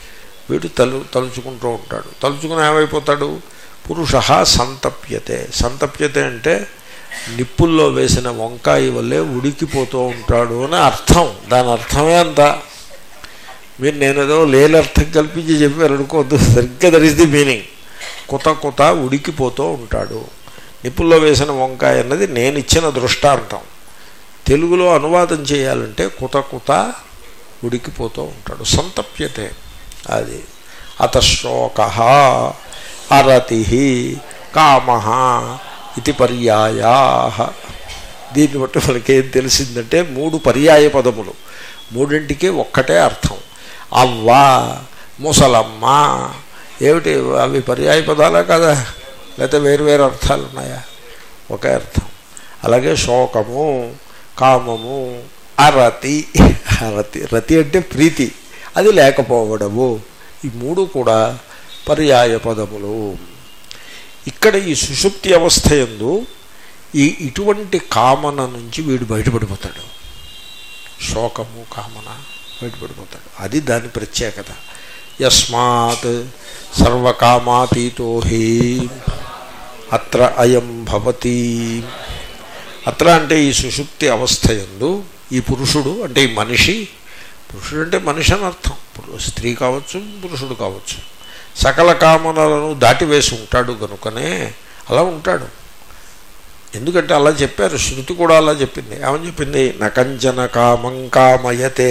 వీడు తలు తలుచుకుంటూ ఉంటాడు తలుచుకుని ఏమైపోతాడు పురుష సంతప్యతే సంతప్యతే అంటే నిప్పుల్లో వేసిన వంకాయ వల్లే ఉడికిపోతూ ఉంటాడు అని అర్థం దాని అర్థమే అంత మీరు నేనేదో లేని అర్థం కల్పించి చెప్పారు అనుకోవద్దు సరిగ్గా దట్ ఈస్ ది మీనింగ్ కొత్త కొత్త ఉడికిపోతూ ఉంటాడు నిప్పుల్లో వేసిన వంకాయ అన్నది నేను ఇచ్చిన దృష్టాంతం తెలుగులో అనువాదం చేయాలంటే కుత కుత ఉడికిపోతూ ఉంటాడు సంతప్యతే అది అతశోక అరతి కామ ఇది పర్యాయా దీన్ని బట్టి మనకి ఏం తెలిసిందంటే మూడు పర్యాయ పదములు మూడింటికి ఒక్కటే అర్థం అవ్వ ముసలమ్మ ఏమిటి అవి పర్యాయ పదాలా కదా లేకపోతే వేరు వేరు అర్థాలు ఉన్నాయా ఒకే అర్థం అలాగే శోకము కామము అరతి రతి రతి అంటే ప్రీతి అది లేకపోవడము ఈ మూడు కూడా పర్యాయ పదములు ఇక్కడ ఈ సుషుప్తి అవస్థ ఎందు ఈ ఇటువంటి కామన నుంచి వీడు బయటపడిపోతాడు శోకము కామన బయటపడిపోతాడు అది దాని ప్రత్యేకత యస్మాత్ సర్వకామాతీతో హి అత్ర అయం భవతి అత్ర అంటే ఈ సుషుప్తి అవస్థ ఎందు ఈ పురుషుడు అంటే ఈ మనిషి పురుషుడు అంటే మనిషి అని అర్థం స్త్రీ కావచ్చు పురుషుడు కావచ్చు సకల కామనలను దాటివేసి ఉంటాడు కనుకనే అలా ఉంటాడు ఎందుకంటే అలా చెప్పారు శృతి కూడా అలా చెప్పింది ఏమని చెప్పింది నకంచన కామం కామయతే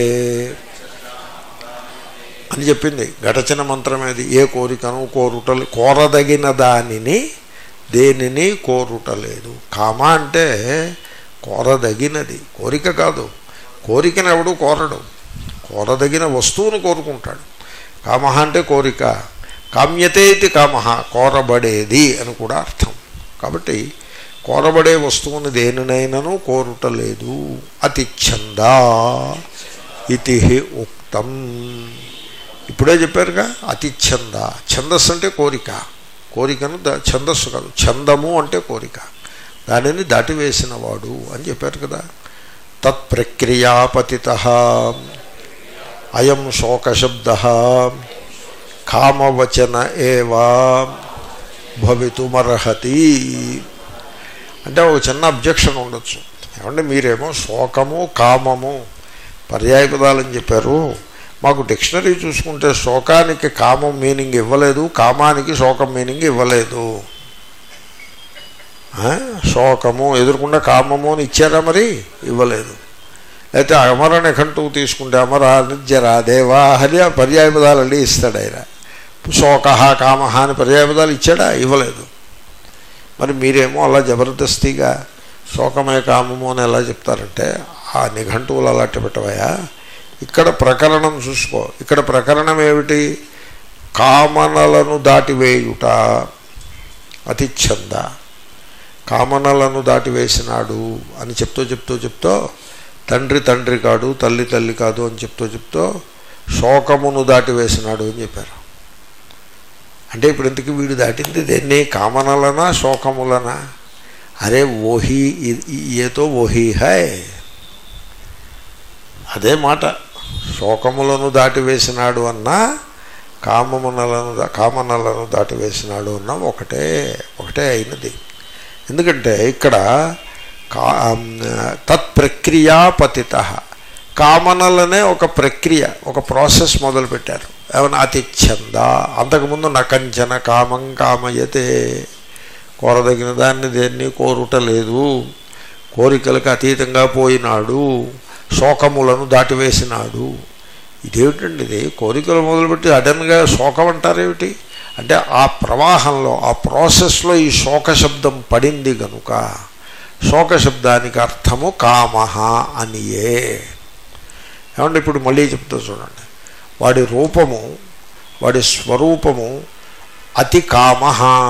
అని చెప్పింది గడచిన మంత్రం ఏది ఏ కోరికను కోరుటలు కోరదగిన దానిని దేనిని కోరుటలేదు కామ అంటే కోరదగినది కోరిక కాదు కోరికను ఎవడు కోరడు కోరదగిన వస్తువును కోరుకుంటాడు కామ అంటే కోరిక కామ్యతే ఇది కామ కోరబడేది అని కూడా అర్థం కాబట్టి కోరబడే వస్తువుని దేనినైనాను కోరుటలేదు అతిచ్ఛందా ఇది ఉక్తం ఇప్పుడే చెప్పారుగా అతిచ్ఛంద ఛందస్సు అంటే కోరిక కోరికను దా ఛందస్సు కాదు ఛందము అంటే కోరిక దానిని దాటివేసిన వాడు అని చెప్పారు కదా తత్ప్రక్రియాపతిత అయం శోకశబ్ద కామవచన ఏవా భవితుమర్హతి అంటే ఒక చిన్న అబ్జెక్షన్ ఉండొచ్చు ఏమంటే మీరేమో శోకము కామము పర్యాయ పదాలని చెప్పారు మాకు డిక్షనరీ చూసుకుంటే శోకానికి కామం మీనింగ్ ఇవ్వలేదు కామానికి శోకం మీనింగ్ ఇవ్వలేదు శోకము ఎదురుకుండా కామము అని ఇచ్చారా మరి ఇవ్వలేదు అయితే అమర నిఘంటువు తీసుకుంటే అమర నిర్జర దేవా హరి పర్యాయ పదాలు అల్లి ఇస్తాడు ఆయన శోక కామ అని పర్యాయ పదాలు ఇచ్చాడా ఇవ్వలేదు మరి మీరేమో అలా జబర్దస్తిగా శోకమే కామము అని ఎలా చెప్తారంటే ఆ నిఘంటువులు అలాంటి పెట్టవయా ఇక్కడ ప్రకరణం చూసుకో ఇక్కడ ప్రకరణం ఏమిటి కామనలను దాటివేయుట అతిచ్ఛంద కామనలను దాటివేసినాడు అని చెప్తూ చెప్తూ చెప్తూ తండ్రి తండ్రి కాడు తల్లి తల్లి కాదు అని చెప్తూ చెప్తూ శోకమును దాటివేసినాడు అని చెప్పారు అంటే ఇప్పుడు ఇంతకీ వీడు దాటింది దేన్ని కామనలనా శోకములనా అరే ఓహీ ఏతో ఓహీ హాయ్ అదే మాట శోకములను దాటివేసినాడు అన్నా కామమునలను కామనలను దాటివేసినాడు అన్న ఒకటే ఒకటే అయినది ఎందుకంటే ఇక్కడ కా తత్ప్రక్రియాపతిత కామనలనే ఒక ప్రక్రియ ఒక ప్రాసెస్ మొదలుపెట్టారు ఏమన్నా అతిచ్ఛంద అంతకుముందు నకంచన కామం కామయతే కోరదగిన దాన్ని దేన్ని కోరుటలేదు కోరికలకు అతీతంగా పోయినాడు శోకములను దాటివేసినాడు ఇదేమిటండి ఇది కోరికలు మొదలుపెట్టి అడన్గా శోకం అంటారేమిటి అంటే ఆ ప్రవాహంలో ఆ ప్రాసెస్లో ఈ శోక శబ్దం పడింది గనుక శోక శబ్దానికి అర్థము కామ అనియే ఏమంటే ఇప్పుడు మళ్ళీ చెప్తా చూడండి వాడి రూపము వాడి స్వరూపము అతి కామ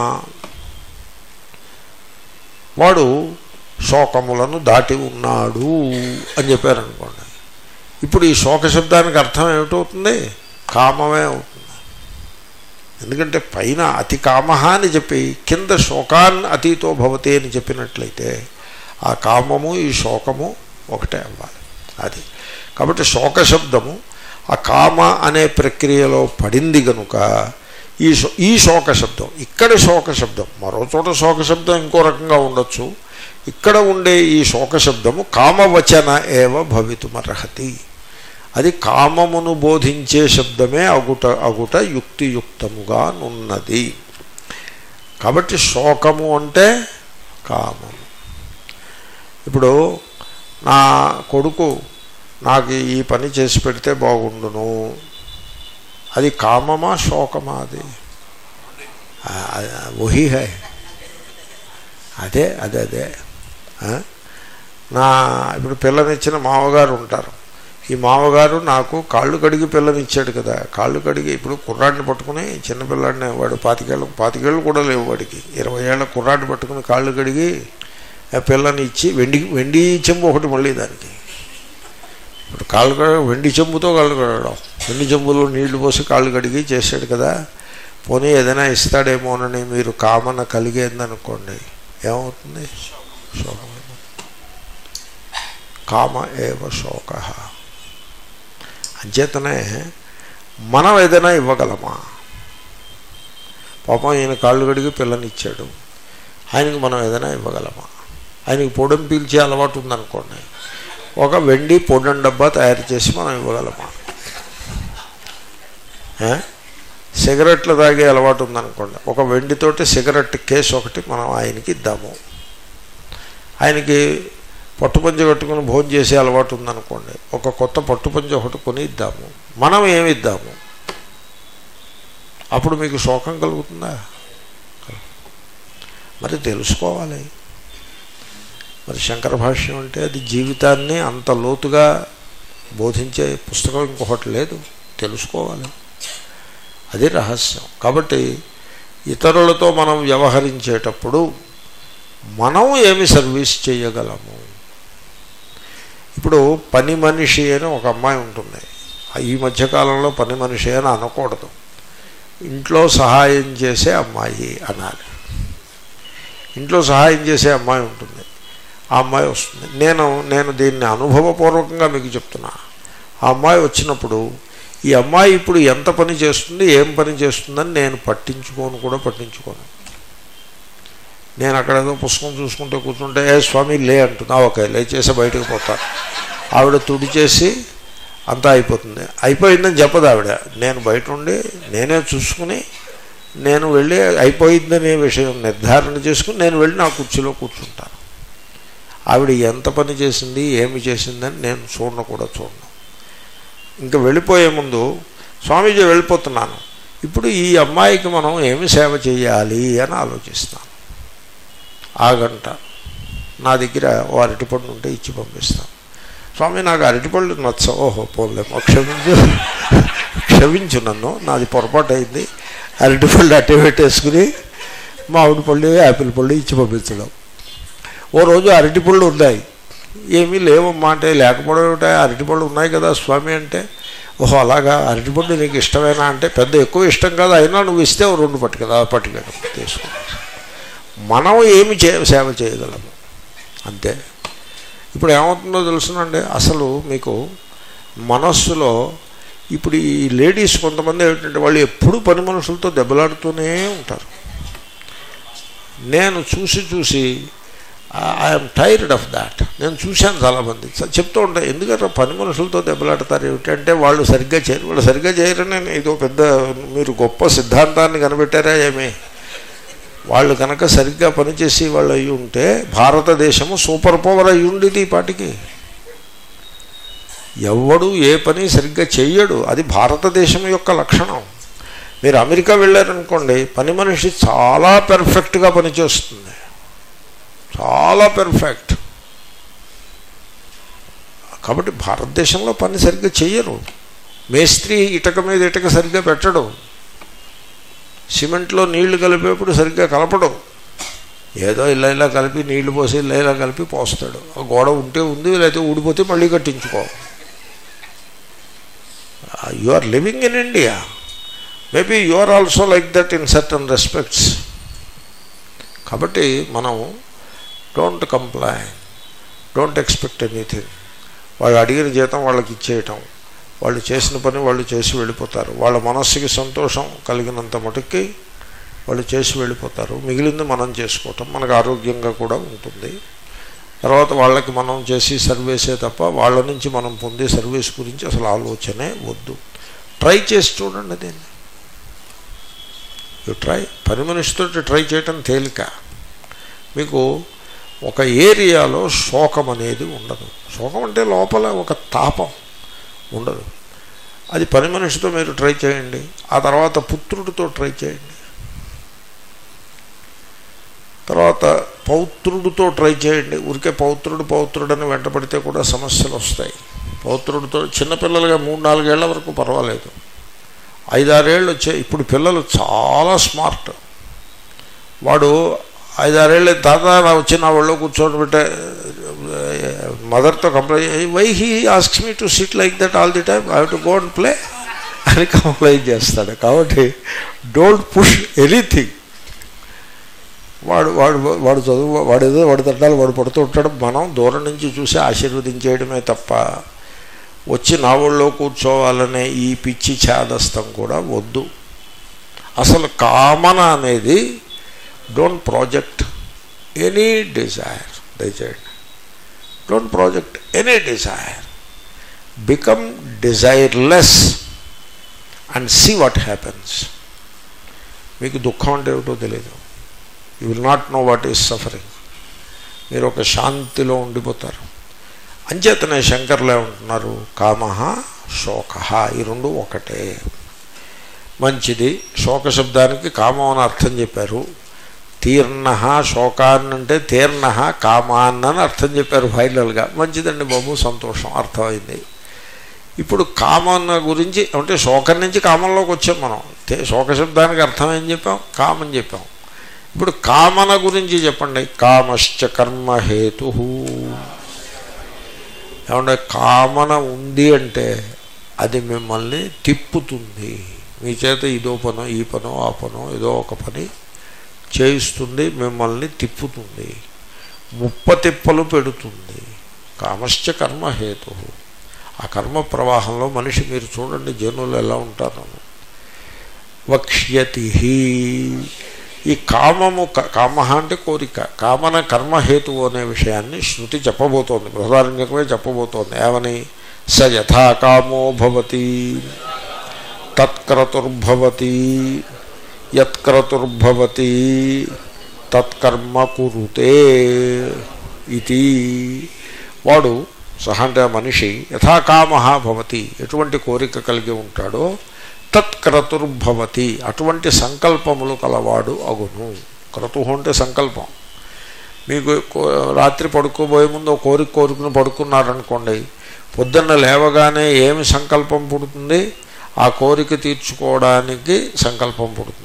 వాడు శోకములను దాటి ఉన్నాడు అని చెప్పారనుకోండి ఇప్పుడు ఈ శోక శబ్దానికి అర్థం ఏమిటవుతుంది కామమే అవుతుంది ఎందుకంటే పైన అతి కామ అని చెప్పి కింద శోకాన్ అతితో భవతి అని చెప్పినట్లయితే ఆ కామము ఈ శోకము ఒకటే అవ్వాలి అది కాబట్టి శోక శబ్దము ఆ కామ అనే ప్రక్రియలో పడింది కనుక ఈ శో ఈ శోక శబ్దం ఇక్కడ శోక శబ్దం మరో చోట శోక శబ్దం ఇంకో రకంగా ఉండొచ్చు ఇక్కడ ఉండే ఈ శోక శబ్దము కామవచన ఏవ భవితుమర్హతి అది కామమును బోధించే శబ్దమే అగుట అగుట యుక్తియుక్తముగా నున్నది కాబట్టి శోకము అంటే కామము ఇప్పుడు నా కొడుకు నాకు ఈ పని చేసి పెడితే బాగుండును అది కామమా శోకమా అది వహీ హై అదే అదే అదే ఆ? నా ఇప్పుడు పిల్లనిచ్చిన మామగారు ఉంటారు ఈ మామగారు నాకు కాళ్ళు కడిగి పిల్లనిచ్చాడు కదా కాళ్ళు కడిగి ఇప్పుడు కుర్రాడిని పట్టుకుని చిన్నపిల్లాడిని వాడు పాతికేళ్ళు పాతికేళ్ళు కూడా లేవు వాడికి ఇరవై ఏళ్ళ కుర్రాడిని పట్టుకుని కాళ్ళు కడిగి ఆ పిల్లని ఇచ్చి వెండి వెండి చెంబు ఒకటి మళ్ళీ దానికి ఇప్పుడు కాళ్ళు కడ వెండి చెంబుతో కాళ్ళు కడగడం వెండి చెంబులో నీళ్లు పోసి కాళ్ళు కడిగి చేశాడు కదా పోనీ ఏదైనా ఇస్తాడేమోనని మీరు కామన కలిగేందనుకోండి ఏమవుతుంది శోకం కామ ఏవ శోక అంచేతనే మనం ఏదైనా ఇవ్వగలమా పాపం ఈయన కాళ్ళు కడిగి పిల్లనిచ్చాడు ఆయనకి మనం ఏదైనా ఇవ్వగలమా ఆయనకి పొడం పీల్చే అలవాటు ఉందనుకోండి ఒక వెండి పొడం డబ్బా తయారు చేసి మనం ఇవ్వగలమా ఏ? సిగరెట్లు తాగే అలవాటు ఉందనుకోండి ఒక వెండితోటి సిగరెట్ కేసు ఒకటి మనం ఆయనకి ఇద్దాము ఆయనకి పట్టుపంచ కట్టుకుని భోజనం చేసే అలవాటు ఉందనుకోండి ఒక కొత్త పట్టుపంచ ఒకటి కొని ఇద్దాము మనం ఏమి ఇద్దాము అప్పుడు మీకు శోకం కలుగుతుందా మరి తెలుసుకోవాలి మరి శంకర భాష్యం అంటే అది జీవితాన్ని అంత లోతుగా బోధించే పుస్తకం ఇంకొకటి లేదు తెలుసుకోవాలి అది రహస్యం కాబట్టి ఇతరులతో మనం వ్యవహరించేటప్పుడు మనం ఏమి సర్వీస్ చేయగలము ఇప్పుడు పని మనిషి అని ఒక అమ్మాయి ఉంటుంది ఈ మధ్యకాలంలో పని మనిషి అని అనకూడదు ఇంట్లో సహాయం చేసే అమ్మాయి అనాలి ఇంట్లో సహాయం చేసే అమ్మాయి ఉంటుంది ఆ అమ్మాయి వస్తుంది నేను నేను దీన్ని అనుభవపూర్వకంగా మీకు చెప్తున్నా ఆ అమ్మాయి వచ్చినప్పుడు ఈ అమ్మాయి ఇప్పుడు ఎంత పని చేస్తుంది ఏం పని చేస్తుందని నేను పట్టించుకోను కూడా పట్టించుకోను నేను అక్కడ ఏదో పుస్తకం చూసుకుంటే కూర్చుంటే ఏ స్వామి లే అంటుంది "ఆ, ఓకే లేచేసి బయటకు పోతా ఆవిడ తుడిచేసి అంతా అయిపోతుంది అయిపోయిందని చెప్పదు ఆవిడ నేను బయట ఉండి నేనే చూసుకుని నేను వెళ్ళి అయిపోయిందనే విషయం నిర్ధారణ చేసుకుని నేను వెళ్ళి నా కుర్చీలో కూర్చుంటాను ఆవిడ ఎంత పని చేసింది ఏమి చేసిందని నేను చూడను కూడా చూడను ఇంకా వెళ్ళిపోయే ముందు స్వామీజీ వెళ్ళిపోతున్నాను ఇప్పుడు ఈ అమ్మాయికి మనం ఏమి సేవ చేయాలి అని ఆలోచిస్తాను ఆ గంట నా దగ్గర ఓ అరటిపండు ఉంటే ఇచ్చి పంపిస్తాను స్వామి నాకు అరటిపళ్ళు నచ్చ ఓహో పోలేమో క్షమించు క్షమించు నన్ను నాది పొరపాటు అయింది అరటిపళ్ళు అట్టే పెట్టేసుకుని మామిడి పళ్ళు యాపిల్ పళ్ళు ఇచ్చి పంపించడం ఓ రోజు అరటిపళ్ళు ఉన్నాయి ఏమీ లేవమ్మా అంటే లేకపోవడం ఏమిటా అరటిపళ్ళు ఉన్నాయి కదా స్వామి అంటే ఓహో అలాగా అరటిపండు నీకు ఇష్టమేనా అంటే పెద్ద ఎక్కువ ఇష్టం కాదు అయినా నువ్వు ఇస్తే ఓ రెండు పట్టుకెళ్ళా పట్టుకెళ్ళం తీసుకో మనం ఏమి చే సేవ చేయగలము అంతే ఇప్పుడు ఏమవుతుందో తెలుసునండి అసలు మీకు మనస్సులో ఇప్పుడు ఈ లేడీస్ కొంతమంది ఏమిటంటే వాళ్ళు ఎప్పుడూ పని మనుషులతో దెబ్బలాడుతూనే ఉంటారు నేను చూసి చూసి ఐఎమ్ టైర్డ్ ఆఫ్ దాట్ నేను చూశాను చాలామంది చ- చెప్తూ ఉంటాను ఎందుకంటే పని మనుషులతో దెబ్బలాడతారు ఏమిటంటే వాళ్ళు సరిగ్గా చేయరు వాళ్ళు సరిగ్గా చేయరని ఇదో పెద్ద మీరు గొప్ప సిద్ధాంతాన్ని కనిపెట్టారా ఏమి వాళ్ళు కనుక సరిగ్గా పనిచేసి వాళ్ళు అయి ఉంటే భారతదేశము సూపర్ పవర్ అయి ఉండేది ఈ పాటికి ఎవడు ఏ పని సరిగ్గా చెయ్యడు అది భారతదేశం యొక్క లక్షణం మీరు అమెరికా వెళ్ళారనుకోండి పని మనిషి చాలా పెర్ఫెక్ట్గా పనిచేస్తుంది చాలా పెర్ఫెక్ట్ కాబట్టి భారతదేశంలో పని సరిగ్గా చెయ్యరు మేస్త్రి ఇటక మీద ఇటక సరిగ్గా పెట్టడు సిమెంట్లో నీళ్లు కలిపేప్పుడు సరిగ్గా కలపడం ఏదో ఇలా ఇలా కలిపి నీళ్లు పోసి ఇలా ఇలా కలిపి పోస్తాడు ఆ గోడ ఉంటే ఉంది లేకపోతే ఊడిపోతే మళ్ళీ కట్టించుకో you are living in India maybe you are also like that in certain respects కాబట్టి మనం don't comply don't expect anything వాళ్ళు అడిగిన జీతం వాళ్ళకి ఇచ్చేయటం వాళ్ళు చేసిన పని వాళ్ళు చేసి వెళ్ళిపోతారు వాళ్ళ మనస్సుకి సంతోషం కలిగినంత మటుకి వాళ్ళు చేసి వెళ్ళిపోతారు మిగిలింది మనం చేసుకోవటం మనకు ఆరోగ్యంగా కూడా ఉంటుంది తర్వాత వాళ్ళకి మనం చేసి సర్వీసే తప్ప వాళ్ళ నుంచి మనం పొందే సర్వీస్ గురించి అసలు ఆలోచనే వద్దు ట్రై చేసి చూడండి దీన్ని యు ట్రై పని మనిషితో ట్రై చేయటం తేలిక మీకు ఒక ఏరియాలో శోకం అనేది ఉండదు శోకం అంటే లోపల ఒక తాపం ఉండదు అది పని మనిషితో మీరు ట్రై చేయండి ఆ తర్వాత పుత్రుడితో ట్రై చేయండి తర్వాత పౌత్రుడితో ట్రై చేయండి ఊరికే పౌత్రుడు పౌత్రుడని వెంటపడితే కూడా సమస్యలు వస్తాయి పౌత్రుడితో చిన్నపిల్లలుగా మూడు నాలుగేళ్ల వరకు పర్వాలేదు ఐదారేళ్ళు వచ్చే ఇప్పుడు పిల్లలు చాలా స్మార్ట్ వాడు ఐదారేళ్ళు దాదా నా వచ్చి నా ఒళ్ళో కూర్చోని పెట్టే మదర్తో complaint why he asks me to sit like that all the time I to go and play అని కంప్లైంట్ చేస్తాడు కాబట్టి డోంట్ పుష్ ఎనీథింగ్ వాడు వాడు వాడు చదువు వాడు ఏదో వాడు తట్టాలు వాడు పడుతూ ఉంటాడు మనం దూరం నుంచి చూసి ఆశీర్వదించేయడమే తప్ప వచ్చి నా ఊళ్ళో కూర్చోవాలనే ఈ పిచ్చి ఛాదస్తం కూడా వద్దు అసలు కామన అనేది డోంట్ ప్రాజెక్ట్ ఎనీ డిజైర్ దయచేయండి don't project any desire become desireless and see what happens మీకు దుఃఖం అంటే ఏమిటో తెలియదు you will not know what is suffering మీరు ఒక శాంతిలో ఉండిపోతారు అంచేతనే శంకర్లే ఉంటున్నారు కామ శోక ఈ రెండు ఒకటే మంచిది శోక శబ్దానికి కామం అని అర్థం చెప్పారు తీర్ణ శోకాన్ని అంటే తీర్ణ కామాన్ అని అర్థం చెప్పారు ఫైనల్గా మంచిదండి బాబు సంతోషం అర్థమైంది ఇప్పుడు కామన్ గురించి అంటే శోకం నుంచి కామంలోకి వచ్చాం మనం శోక శబ్దానికి అర్థం ఏం చెప్పాం కామని చెప్పాం ఇప్పుడు కామన గురించి చెప్పండి కామశ్చ కర్మహేతు ఏమంటే కామన ఉంది అంటే అది మిమ్మల్ని తిప్పుతుంది మీ చేత ఇదో పనో ఈ పనో ఆ పనో ఏదో ఒక పని చేయిస్తుంది మిమ్మల్ని తిప్పుతుంది ముప్ప తిప్పలు పెడుతుంది కామశ్చ కర్మహేతు ఆ కర్మ ప్రవాహంలో మనిషి మీరు చూడండి జనులు ఎలా ఉంటారు వక్ష్యతి ఈ కామము కామ అంటే కోరిక కామన కర్మహేతువు అనే విషయాన్ని శృతి చెప్పబోతోంది బృహదారణ్యకమే చెప్పబోతోంది ఏమని స యథా కామో భవతి తత్క్రతుర్భవతి యత్క్రతుర్భవతి తత్కర్మ కురుతే ఇది వాడు సహా అంటే మనిషి యథాకామ భవతి ఎటువంటి కోరిక కలిగి ఉంటాడో తత్క్రతుర్భవతి అటువంటి సంకల్పములు కలవాడు అగును క్రతు అంటే సంకల్పం మీకు రాత్రి పడుకోబోయే ముందు ఒక కోరిక కోరుకుని పడుకున్నారనుకోండి పొద్దున్న లేవగానే ఏమి సంకల్పం పుడుతుంది ఆ కోరిక తీర్చుకోవడానికి సంకల్పం పుడుతుంది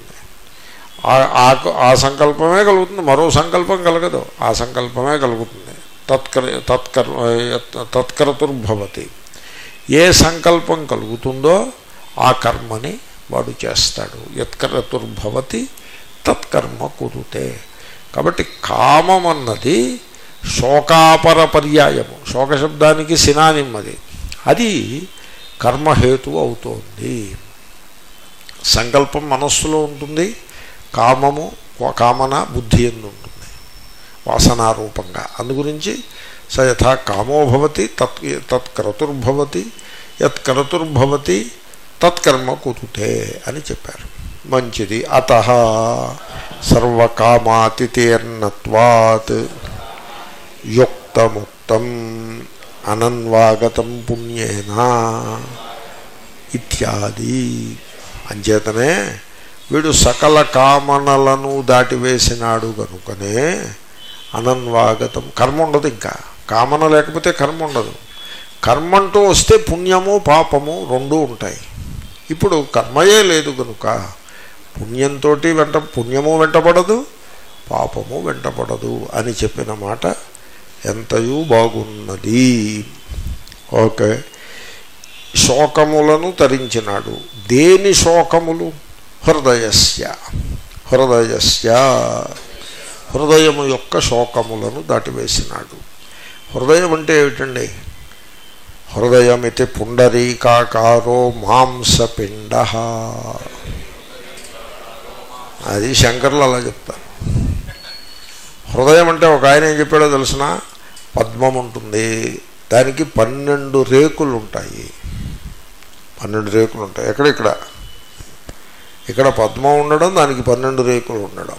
ఆ సంకల్పమే కలుగుతుంది మరో సంకల్పం కలగదు ఆ సంకల్పమే కలుగుతుంది తత్కర తత్కర్ తత్కరతుర్భవతి ఏ సంకల్పం కలుగుతుందో ఆ కర్మని వాడు చేస్తాడు యత్కరతుర్భవతి తత్కర్మ కురుతే కాబట్టి కామం అన్నది శోకాపర పర్యాయము శోకశబ్దానికి సినానిం అది అది కర్మహేతు అవుతోంది సంకల్పం మనస్సులో ఉంటుంది కామము కామన బుద్ధి ఎందు ఉంటుంది వాసనారూపంగా అందుగురించి స యథా కామో భవతి తత్ తత్కరతుర్భవతి యత్కరతుర్భవతి తత్కర్మ కురుతే అని చెప్పారు మంచిది అత సర్వకామాతితేర్నత్వాత్ యుక్తముక్తం అనన్వాగతం పుణ్యేనా ఇత్యాది అంచేతనే వీడు సకల కామనలను దాటివేసినాడు కనుకనే అనన్వాగతం కర్మ ఉండదు ఇంకా కామన లేకపోతే కర్మ ఉండదు కర్మ అంటూ వస్తే పుణ్యము పాపము రెండూ ఉంటాయి ఇప్పుడు కర్మయే లేదు కనుక పుణ్యంతో వెంట పుణ్యము వెంటపడదు పాపము వెంటపడదు అని చెప్పిన మాట ఎంతయూ బాగున్నది ఓకే శోకములను తరించినాడు దేని శోకములు హృదయస్య హృదయస్య హృదయము యొక్క శోకములను దాటివేసినాడు హృదయం అంటే ఏమిటండి హృదయమితి పుండరీకాకారో మాంసపిండ అది శంకర్లు అలా చెప్తారు హృదయం అంటే ఒక ఆయన ఏం చెప్పాడో తెలిసిన పద్మం ఉంటుంది దానికి పన్నెండు రేకులు ఉంటాయి పన్నెండు రేకులు ఉంటాయి ఎక్కడ ఇక్కడ ఇక్కడ పద్మం ఉండడం దానికి పన్నెండు రేకులు ఉండడం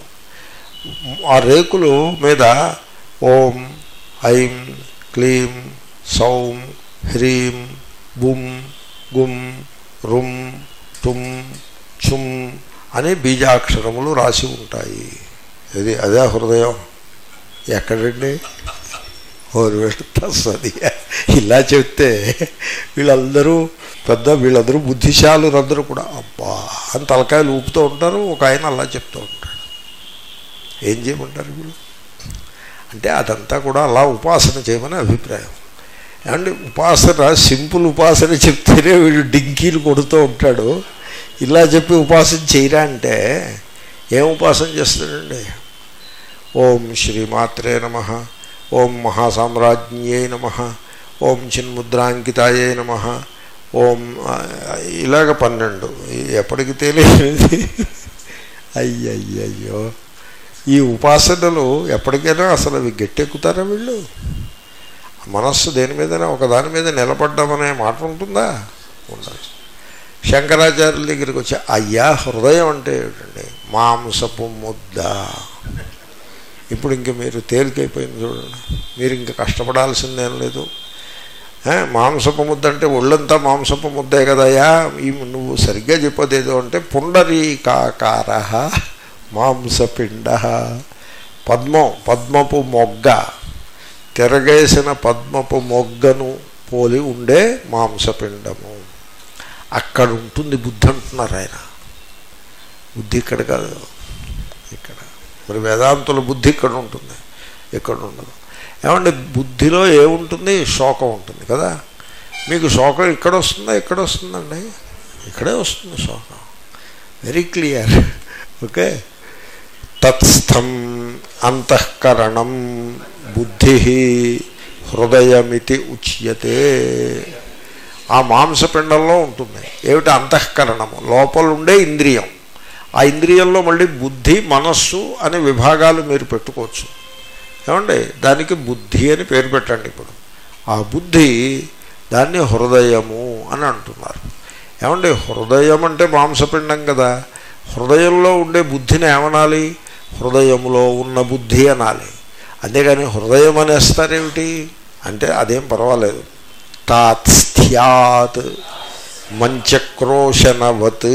ఆ రేకులు మీద ఓం ఐం క్లీం సౌం హ్రీం బుం గుం రుం టుం చుం అని బీజాక్షరములు రాసి ఉంటాయి ఇది అదే హృదయం ఎక్కడండి ఓరు పెడుతుంది ఇలా చెప్తే వీళ్ళందరూ పెద్ద వీళ్ళందరూ బుద్ధిశాలు అందరూ కూడా అబ్బా అని తలకాయలు ఊపుతూ ఉంటారు ఒక ఆయన అలా చెప్తూ ఉంటాడు ఏం చేయమంటారు వీళ్ళు అంటే అదంతా కూడా అలా ఉపాసన చేయమని అభిప్రాయం ఏమంటే ఉపాసన సింపుల్ ఉపాసన చెప్తేనే వీడు డింకీలు కొడుతూ ఉంటాడు ఇలా చెప్పి ఉపాసన చేయరా అంటే ఏం ఉపాసన చేస్తాడండి ఓం శ్రీమాత్రే నమ ఓం మహాసామ్రాజ్ఞే నమ ఓం చిన్ముద్రాంకితాయే నమ ఓం ఇలాగ పన్నెండు ఎప్పటికి తెలియదు అయ్యయ్యయ్యో ఈ ఉపాసనలు ఎప్పటికైనా అసలు అవి గట్టెక్కుతారా వీళ్ళు మనస్సు దేని మీదైనా ఒక దాని మీద నిలబడ్డామనే మాట ఉంటుందా ఉండదు శంకరాచార్యుల దగ్గరికి వచ్చి అయ్యా హృదయం అంటే ఏమిటండి మాంసపు ముద్ద ఇప్పుడు ఇంక మీరు తేలికైపోయింది చూడండి మీరు ఇంక కష్టపడాల్సిందేం లేదు మాంసపు ముద్ద అంటే ఒళ్ళంతా మాంసపు ముద్దే కదయ్యా ఈ నువ్వు సరిగ్గా చెప్పదేదో అంటే పుండరీకాకార మాంసపిండ పద్మం పద్మపు మొగ్గ తిరగేసిన పద్మపు మొగ్గను పోలి ఉండే మాంసపిండము అక్కడ ఉంటుంది బుద్ధి అంటున్నారు ఆయన బుద్ధి ఇక్కడ కాదు ఇక్కడ మరి వేదాంతుల బుద్ధి ఇక్కడ ఉంటుంది ఇక్కడ ఉండదు ఏమంటే బుద్ధిలో ఏముంటుంది శోకం ఉంటుంది కదా మీకు శోకం ఇక్కడ వస్తుందా ఇక్కడ వస్తుందండి ఇక్కడే వస్తుంది శోకం వెరీ క్లియర్ ఓకే తత్స్థం అంతఃకరణం బుద్ధి హృదయమితి ఉచ్యతే ఆ మాంసపిండంలో ఉంటుంది ఏమిటి అంతఃకరణము లోపల ఉండే ఇంద్రియం ఆ ఇంద్రియంలో మళ్ళీ బుద్ధి మనస్సు అనే విభాగాలు మీరు పెట్టుకోవచ్చు ఏమండి దానికి బుద్ధి అని పేరు పెట్టండి ఇప్పుడు ఆ బుద్ధి దాన్ని హృదయము అని అంటున్నారు ఏమండి హృదయం అంటే మాంసపిండం కదా హృదయంలో ఉండే బుద్ధిని ఏమనాలి హృదయంలో ఉన్న బుద్ధి అనాలి అంతేగాని హృదయం అనేస్తారేమిటి అంటే అదేం పర్వాలేదు తాత్స్థ్యాత్ మంచక్రోశనవత్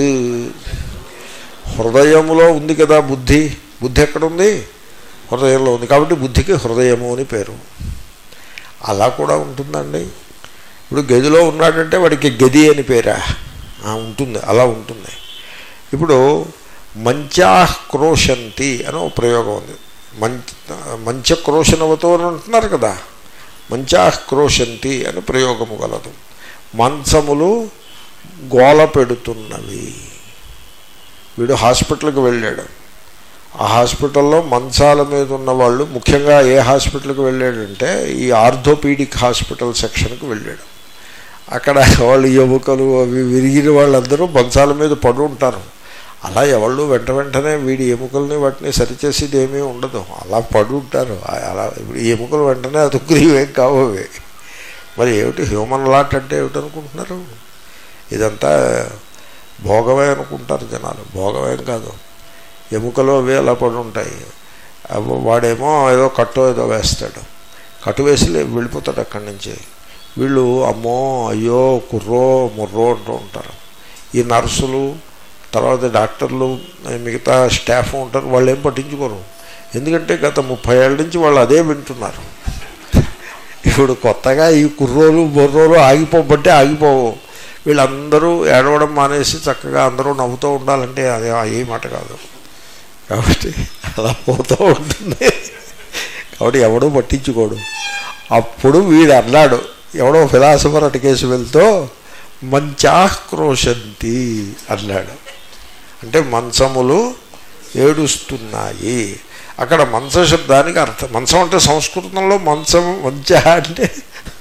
హృదయములో ఉంది కదా బుద్ధి బుద్ధి ఎక్కడుంది హృదయంలో ఉంది కాబట్టి బుద్ధికి హృదయము అని పేరు అలా కూడా ఉంటుందండి ఇప్పుడు గదిలో ఉన్నాడంటే వాడికి గది అని పేరా ఉంటుంది అలా ఉంటుంది ఇప్పుడు మంచాక్రోశంతి అని ఒక ప్రయోగం ఉంది మంచ మంచక్రోశనవతో అని అంటున్నారు కదా మంచాక్రోశంతి అని ప్రయోగము గలదు మంచములు గోల పెడుతున్నవి వీడు హాస్పిటల్కి వెళ్ళాడు ఆ హాస్పిటల్లో మంచాల మీద ఉన్న వాళ్ళు ముఖ్యంగా ఏ హాస్పిటల్కి వెళ్ళాడంటే ఈ ఆర్థోపీడిక్ హాస్పిటల్ సెక్షన్కి వెళ్ళాడు అక్కడ వాళ్ళు ఎముకలు అవి విరిగిన వాళ్ళందరూ మంచాల మీద పడి ఉంటారు అలా ఎవళ్ళు వెంట వెంటనే వీడి ఎముకల్ని వాటిని సరిచేసేది ఏమీ ఉండదు అలా పడి ఉంటారు అలా ఇప్పుడు ఈ ఎముకలు వెంటనే అతుక్కునేవేం కావు అవి మరి ఏమిటి హ్యూమన్ లాట్ అంటే ఏమిటనుకుంటున్నారు ఇదంతా భోగమే అనుకుంటారు జనాలు భోగమేం కాదు ఎముకలు అవి అలా పడి ఉంటాయి వాడేమో ఏదో కట్టో ఏదో వేస్తాడు కట్టు వేసి వెళ్ళిపోతాడు అక్కడి నుంచి వీళ్ళు అమ్మో అయ్యో కుర్రో ముర్రో అంటూ ఉంటారు ఈ నర్సులు తర్వాత డాక్టర్లు మిగతా స్టాఫ్ ఉంటారు వాళ్ళు ఏం పట్టించుకోరు ఎందుకంటే గత ముప్పై ఏళ్ళ నుంచి వాళ్ళు అదే వింటున్నారు ఇప్పుడు కొత్తగా ఈ కుర్రోలు బొర్రోలు ఆగిపోబట్టే ఆగిపోవు వీళ్ళందరూ ఏడవడం మానేసి చక్కగా అందరూ నవ్వుతూ ఉండాలంటే అదే ఏ మాట కాదు కాబట్టి అలా పోతూ ఉంటుంది కాబట్టి ఎవడూ పట్టించుకోడు అప్పుడు వీడు అన్నాడు ఎవడో ఫిలాసఫర్ అటుకేసి వెళ్తూ మంచాక్రోశంతి అన్నాడు అంటే మంచములు ఏడుస్తున్నాయి అక్కడ మంచ శబ్దానికి అర్థం మంచం అంటే సంస్కృతంలో మంచం మంచ అంటే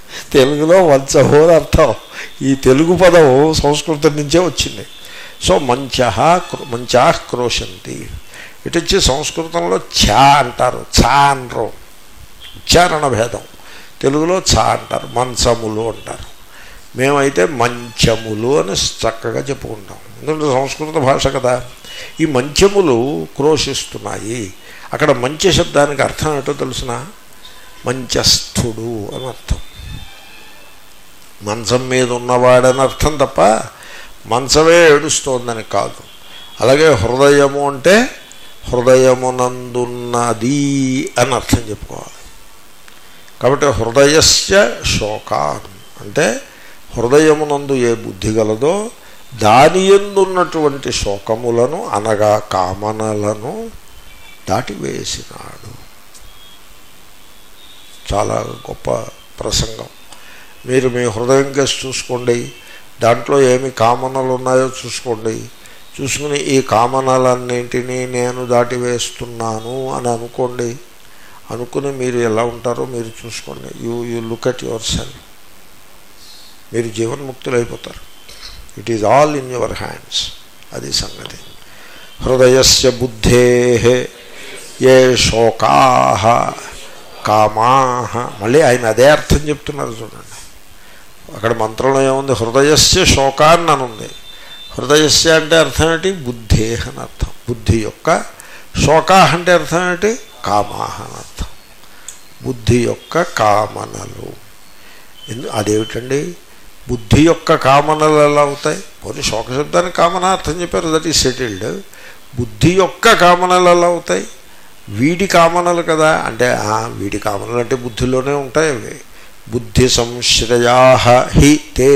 తెలుగులో మంచము అని అర్థం ఈ తెలుగు పదం సంస్కృతం నుంచే వచ్చింది సో మంచ మంచా క్రోశంతి ఇటు వచ్చి సంస్కృతంలో ఛా అంటారు ఛా అనరు ఉచ్చారణ భేదం తెలుగులో ఛా అంటారు మంచములు అంటారు మేమైతే మంచములు అని చక్కగా చెప్పుకుంటాం ఎందుకంటే సంస్కృత భాష కదా ఈ మంచములు క్రోషిస్తున్నాయి అక్కడ మంచి శబ్దానికి అర్థం ఏంటో తెలుసిన మంచస్థుడు అని అర్థం మంచం మీద ఉన్నవాడని అర్థం తప్ప మంచమే ఏడుస్తోందని కాదు అలాగే హృదయము అంటే హృదయమునందున్నది అని అర్థం చెప్పుకోవాలి కాబట్టి హృదయస్య శోకాన్ అంటే హృదయమునందు ఏ బుద్ధి గలదో దాని ఎందున్నటువంటి శోకములను అనగా కామనలను దాటివేసినాడు చాలా గొప్ప ప్రసంగం మీరు మీ హృదయం కేసి చూసుకోండి దాంట్లో ఏమి కామనలు ఉన్నాయో చూసుకోండి చూసుకుని ఈ కామనలన్నింటినీ నేను దాటివేస్తున్నాను అని అనుకోండి అనుకుని మీరు ఎలా ఉంటారో మీరు చూసుకోండి you you look at your సెల్ఫ్ మీరు జీవన్ముక్తులు అయిపోతారు it is all in your hands అది సంగతి హృదయస్య బుద్ధే ఏ శోకా కామా మళ్ళీ ఆయన అదే అర్థం చెప్తున్నారు చూడండి అక్కడ మంత్రంలో ఏముంది హృదయస్య శోకాన్ని అని ఉంది హృదయస్య అంటే అర్థం ఏంటి బుద్ధే అని అర్థం బుద్ధి యొక్క శోకా అంటే అర్థం ఏంటి కామా అని అర్థం బుద్ధి యొక్క కామనలు ఎందు అదేమిటండి బుద్ధి యొక్క కామనలు ఎలా అవుతాయి పోనీ శోక శబ్దానికి కామన అర్థం చెప్పారు దట్ ఈస్ సెటిల్డ్ బుద్ధి యొక్క కామనలు ఎలా అవుతాయి వీడి కామనలు కదా అంటే ఆ, వీడి కామనలు అంటే బుద్ధిలోనే ఉంటాయి అవి బుద్ధి సంశ్రయా హి తే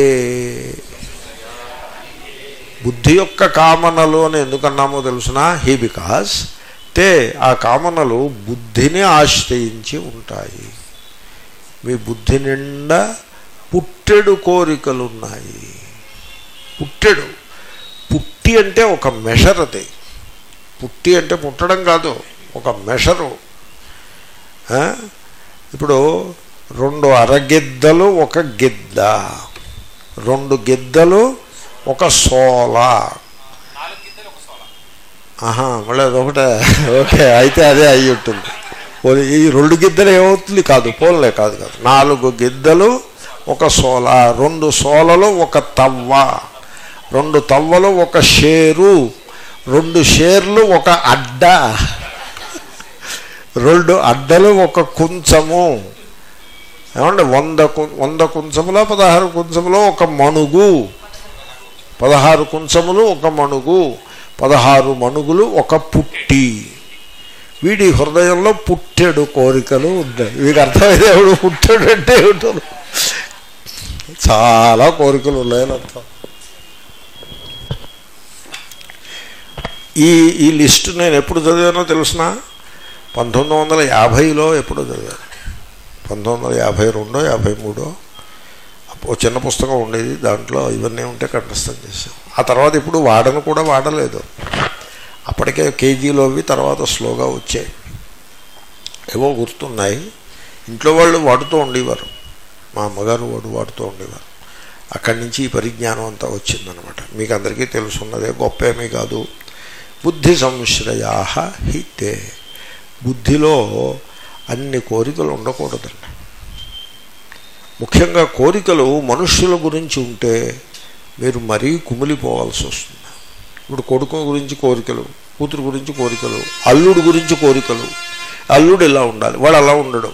బుద్ధి యొక్క కామనలు అని ఎందుకన్నామో తెలుసునా హీ బికాస్ తే ఆ కామనలు బుద్ధిని ఆశ్రయించి ఉంటాయి మీ బుద్ధి నిండా పుట్టెడు కోరికలు ఉన్నాయి పుట్టెడు పుట్టి అంటే ఒక మెషర్ అది పుట్టి అంటే పుట్టడం కాదు ఒక మెషరు ఆ? ఇప్పుడు రెండు అరగిద్దలు ఒక గిద్ద రెండు గిద్దలు ఒక సోల ఆహా మళ్ళీ అదొకటే ఓకే అయితే అదే అయి ఉంటుంది పోనీ ఈ రెండు గిద్దలు ఏమవుతుంది కాదు పోన్లే కాదు కాదు నాలుగు గిద్దలు ఒక సోల రెండు సోలలు ఒక తవ్వ రెండు తవ్వలు ఒక షేరు రెండు షేర్లు ఒక అడ్డ రెండు అడ్డలు ఒక కుంచము ఏమంటే వంద కు- వంద కుంచములో పదహారు కుంచములో ఒక మణుగు పదహారు కుంచములు ఒక మణుగు పదహారు మణుగులు ఒక పుట్టి వీడి హృదయంలో పుట్టెడు కోరికలు ఉన్నాయి వీడికి అర్థమైతే ఎవడు పుట్టెడు అంటే ఏమిటో చాలా కోరికలు ఉన్నాయని అర్థం ఈ ఈ లిస్టు నేను ఎప్పుడు చదివానో తెలుసిన పంతొమ్మిది వందల యాభైలో ఎప్పుడో చదివాను పంతొమ్మిది వందల యాభై రెండో యాభై మూడో ఓ చిన్న పుస్తకం ఉండేది దాంట్లో ఇవన్నీ ఉంటే కంఠస్థం చేశాం ఆ తర్వాత ఇప్పుడు వాడను కూడా వాడలేదు అప్పటికే కేజీలో అవి తర్వాత స్లోగా వచ్చాయి ఏవో గుర్తున్నాయి ఇంట్లో వాళ్ళు వాడుతూ ఉండేవారు మా అమ్మగారు వాడు వాడుతూ ఉండేవారు అక్కడి నుంచి ఈ పరిజ్ఞానం అంతా వచ్చిందనమాట మీకు అందరికీ తెలుసున్నదే గొప్ప ఏమీ కాదు బుద్ధి సంశ్రయా హితే బుద్ధిలో అన్ని కోరికలు ఉండకూడదండి ముఖ్యంగా కోరికలు మనుష్యుల గురించి ఉంటే మీరు మరీ కుమిలిపోవాల్సి వస్తుంది ఇప్పుడు కొడుకు గురించి కోరికలు కూతురు గురించి కోరికలు అల్లుడు గురించి కోరికలు అల్లుడు ఇలా ఉండాలి వాడు అలా ఉండడు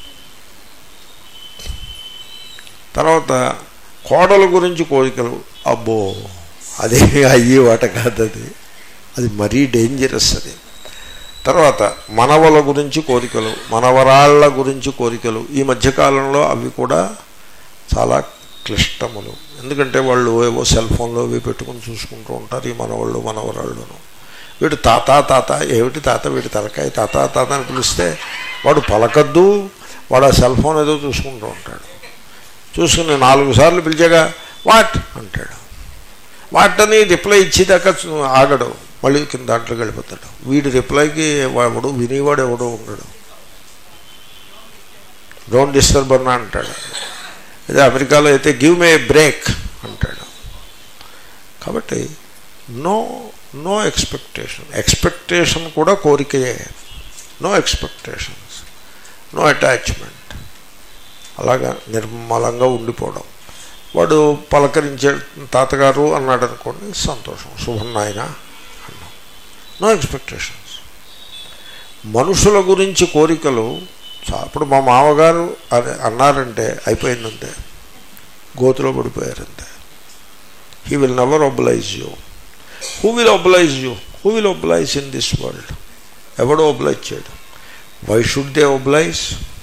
తర్వాత కోడల గురించి కోరికలు అబ్బో అదే అయ్యే వాట కాదు అది అది మరీ డేంజరస్ అది తర్వాత మనవల గురించి కోరికలు మనవరాళ్ళ గురించి కోరికలు ఈ మధ్యకాలంలో అవి కూడా చాలా క్లిష్టములు ఎందుకంటే వాళ్ళు ఏవో సెల్ ఫోన్లో అవి పెట్టుకుని చూసుకుంటూ ఉంటారు ఈ మనవాళ్ళు మనవరాళ్ళను వీడు తాత తాత ఏమిటి తాత వీడి తలకాయ తాత తాత అని పిలిస్తే వాడు పలకద్దు వాడు ఆ సెల్ ఫోన్ ఏదో చూసుకుంటూ ఉంటాడు చూసుకుని నాలుగు సార్లు పిలిచాగా వాట్ అంటాడు వాట్ అని రిప్లై ఇచ్చేదాకా చూ- ఆగడు మళ్ళీ కింద దాంట్లోకి వెళ్ళిపోతాడు వీడి రిప్లైకి వాడు వినేవాడు ఎవడో ఉండడు డోంట్ డిస్టర్బ్ అన్న అంటాడు అదే అమెరికాలో అయితే గివ్ మే బ్రేక్ అంటాడు కాబట్టి నో నో ఎక్స్పెక్టేషన్ ఎక్స్పెక్టేషన్ కూడా కోరికయే నో ఎక్స్పెక్టేషన్స్ నో అటాచ్మెంట్ అలాగా నిర్మలంగా ఉండిపోవడం వాడు పలకరించే తాతగారు అన్నాడు అనుకోండి సంతోషం శుభం నాయన అన్నాం నో ఎక్స్పెక్టేషన్స్ మనుషుల గురించి కోరికలు చా- ఇప్పుడు మా మామగారు అని అన్నారంటే అయిపోయిందంతే గోతులో పడిపోయారంతే he will never oblige you who will oblige you who will oblige in this world ఎవడో ఒబలైజ్ చేయడు వై షుడ్ దే ఒబలైజ్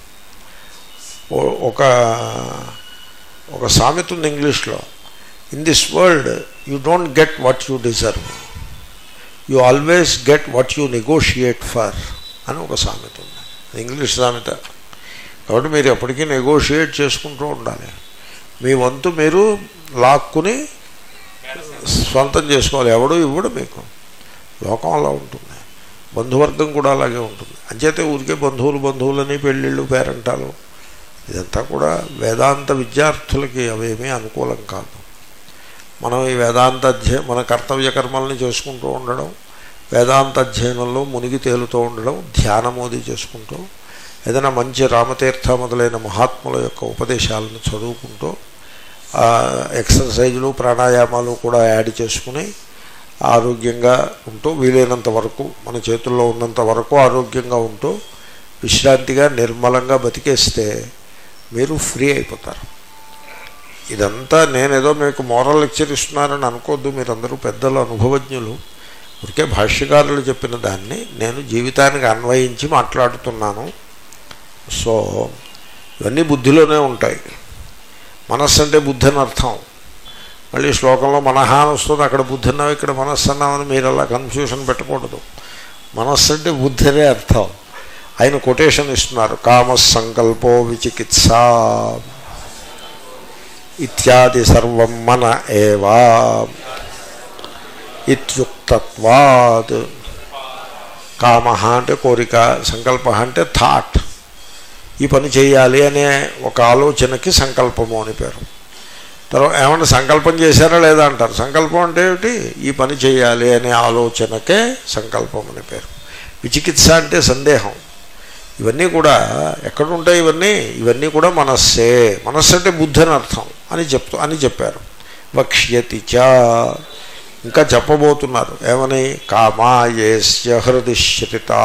ఒక ఒక సామెత ఉంది ఇంగ్లీష్లో in this world you don't get what you deserve you always get what you negotiate for అని ఒక సామెత ఉంది ఇంగ్లీష్ సామెత కాబట్టి మీరు ఎప్పటికీ నెగోషియేట్ చేసుకుంటూ ఉండాలి మీ వంతు మీరు లాక్కుని స్వంతం చేసుకోవాలి ఎవడు ఇవ్వడు మీకు లోకం అలా ఉంటుంది బంధువర్గం కూడా అలాగే ఉంటుంది అంచేతే ఊరికే బంధువులు బంధువులని పెళ్ళిళ్ళు పేరంటాలు ఇదంతా కూడా వేదాంత విద్యార్థులకి అవేమీ అనుకూలం కాదు మనం ఈ వేదాంత అధ్యయనం మన కర్తవ్య కర్మల్ని చేసుకుంటూ ఉండడం వేదాంత అధ్యయనంలో మునిగి తేలుతూ ఉండడం ధ్యానమోది చేసుకుంటూ ఏదైనా మంచి రామతీర్థ మొదలైన మహాత్ముల యొక్క ఉపదేశాలను చదువుకుంటూ ఆ ఎక్సర్సైజులు ప్రాణాయామాలు కూడా యాడ్ చేసుకుని ఆరోగ్యంగా ఉంటూ వీలైనంత వరకు మన చేతుల్లో ఉన్నంత వరకు ఆరోగ్యంగా ఉంటూ విశ్రాంతిగా నిర్మలంగా బతికేస్తే మీరు ఫ్రీ అయిపోతారు ఇదంతా నేనేదో మీకు మోరల్ లెక్చర్ ఇస్తున్నానని అనుకోవద్దు మీరందరూ పెద్దలు అనుభవజ్ఞులు ఊరికే భాష్యకారులు చెప్పిన దాన్ని నేను జీవితానికి అన్వయించి మాట్లాడుతున్నాను సో ఇవన్నీ బుద్ధిలోనే ఉంటాయి మనస్సు అంటే బుద్ధి అని అర్థం మళ్ళీ శ్లోకంలో మనహ అని వస్తుంది అక్కడ బుద్ధి అన్నావు ఇక్కడ మనస్సు అన్నామని మీరు అలా కన్ఫ్యూషన్ పెట్టకూడదు మనస్సు అంటే బుద్ధి అనే అర్థం ఆయన కొటేషన్ ఇస్తున్నారు కామ సంకల్పో విచికిత్స ఇత్యాది సర్వం మన ఏవా ఇత్యుక్తత్వాత్ కామ అంటే కోరిక సంకల్ప అంటే థాట్ ఈ పని చేయాలి అనే ఒక ఆలోచనకి సంకల్పము అని పేరు తర్వాత ఏమన్నా సంకల్పం చేశారా లేదా అంటారు సంకల్పం అంటే ఏమిటి ఈ పని చేయాలి అనే ఆలోచనకే సంకల్పం అని పేరు విచికిత్స అంటే సందేహం ఇవన్నీ కూడా ఎక్కడుంటాయి ఇవన్నీ ఇవన్నీ కూడా మనస్సే మనస్సు అంటే బుద్ధి అని అర్థం అని చెప్తూ అని చెప్పారు వక్ష్యతి చ ఇంకా చెప్పబోతున్నారు ఏమని కామాయేస్య హృదిశ్రితా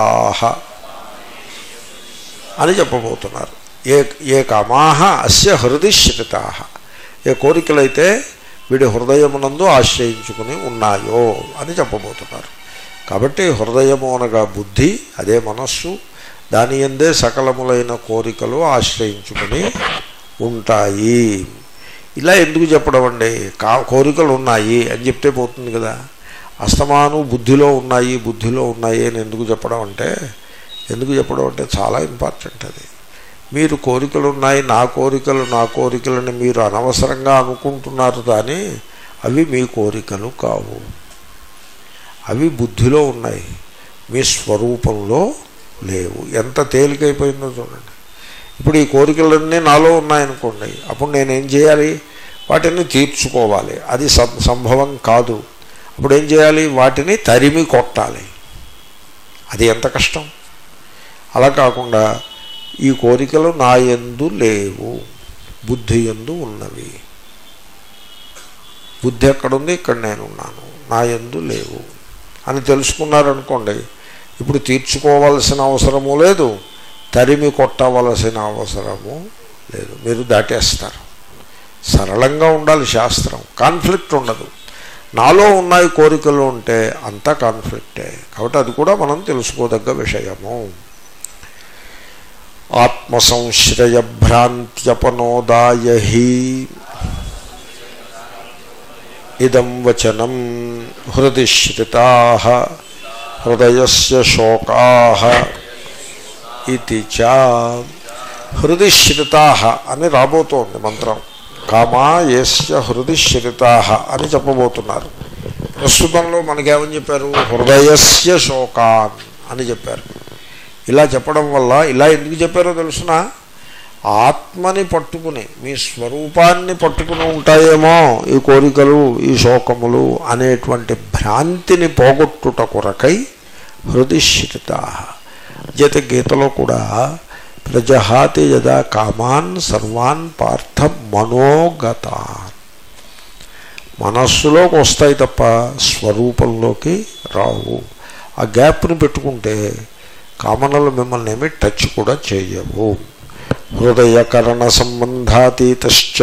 అని చెప్పబోతున్నారు ఏ ఏ కామాహ అస్య హృదిశ్రితా ఏ కోరికలైతే వీడి హృదయమునందు ఆశ్రయించుకుని ఉన్నాయో అని చెప్పబోతున్నారు కాబట్టి హృదయము అనగా బుద్ధి అదే మనస్సు దాని ఎందే సకలములైన కోరికలు ఆశ్రయించుకుని ఉంటాయి ఇలా ఎందుకు చెప్పడం అండి కా కోరికలు ఉన్నాయి అని చెప్తే పోతుంది కదా అస్తమాను బుద్ధిలో ఉన్నాయి బుద్ధిలో ఉన్నాయి అని ఎందుకు చెప్పడం అంటే ఎందుకు చెప్పడం అంటే చాలా ఇంపార్టెంట్ అది మీరు కోరికలు ఉన్నాయి నా కోరికలు నా కోరికలని మీరు అనవసరంగా అనుకుంటున్నారు కానీ అవి మీ కోరికలు కావు అవి బుద్ధిలో ఉన్నాయి మీ స్వరూపంలో లేవు ఎంత తేలికైపోయిందో చూడండి ఇప్పుడు ఈ కోరికలన్నీ నాలో ఉన్నాయనుకోండి అప్పుడు నేనేం చేయాలి వాటిని తీర్చుకోవాలి అది సం- సంభవం కాదు అప్పుడు ఏం చేయాలి వాటిని తరిమి కొట్టాలి అది ఎంత కష్టం అలా కాకుండా ఈ కోరికలు నా యందు లేవు బుద్ధి యందు ఉన్నవి బుద్ధి ఎక్కడుంది ఇక్కడ నేనున్నాను నా యందు లేవు అని తెలుసుకున్నారనుకోండి ఇప్పుడు తీర్చుకోవలసిన అవసరము లేదు తరిమి కొట్టవలసిన అవసరము లేదు మీరు దాటేస్తారు సరళంగా ఉండాలి శాస్త్రం కాన్ఫ్లిక్ట్ ఉండదు నాలో ఉన్నాయి కోరికలు ఉంటే అంతా కాన్ఫ్లిక్టే కాబట్టి అది కూడా మనం తెలుసుకోదగ్గ విషయము ఆత్మసంశ్రయభ్రాంత్యపనోదాయ హి ఇదం వచనం హృది శ్రితా హృదయస్య శోకా ఇది చ హృది శ్రితా అని రాబోతోంది మంత్రం కామా ఏస్య హృది శ్రితా అని చెప్పబోతున్నారు ప్రస్తుతంలో మనకేమని చెప్పారు హృదయస్య శోకాన్ అని చెప్పారు ఇలా చెప్పడం వల్ల ఇలా ఎందుకు చెప్పారో తెలుసిన ఆత్మని పట్టుకుని మీ స్వరూపాన్ని పట్టుకుని ఉంటాయేమో ఈ కోరికలు ఈ శోకములు అనేటువంటి భ్రాంతిని పోగొట్టుట కొరకై హృదిశ్రిత జత గీతలో కూడా ప్రజహాతి యదా కామాన్ సర్వాన్ పార్థ మనోగతాన్ మనస్సులోకి వస్తాయి తప్ప స్వరూపంలోకి రావు ఆ గ్యాప్ని పెట్టుకుంటే కామనలు మిమ్మల్ని ఏమి టచ్ కూడా చేయవు హృదయకరణ సంబంధాతీతశ్చ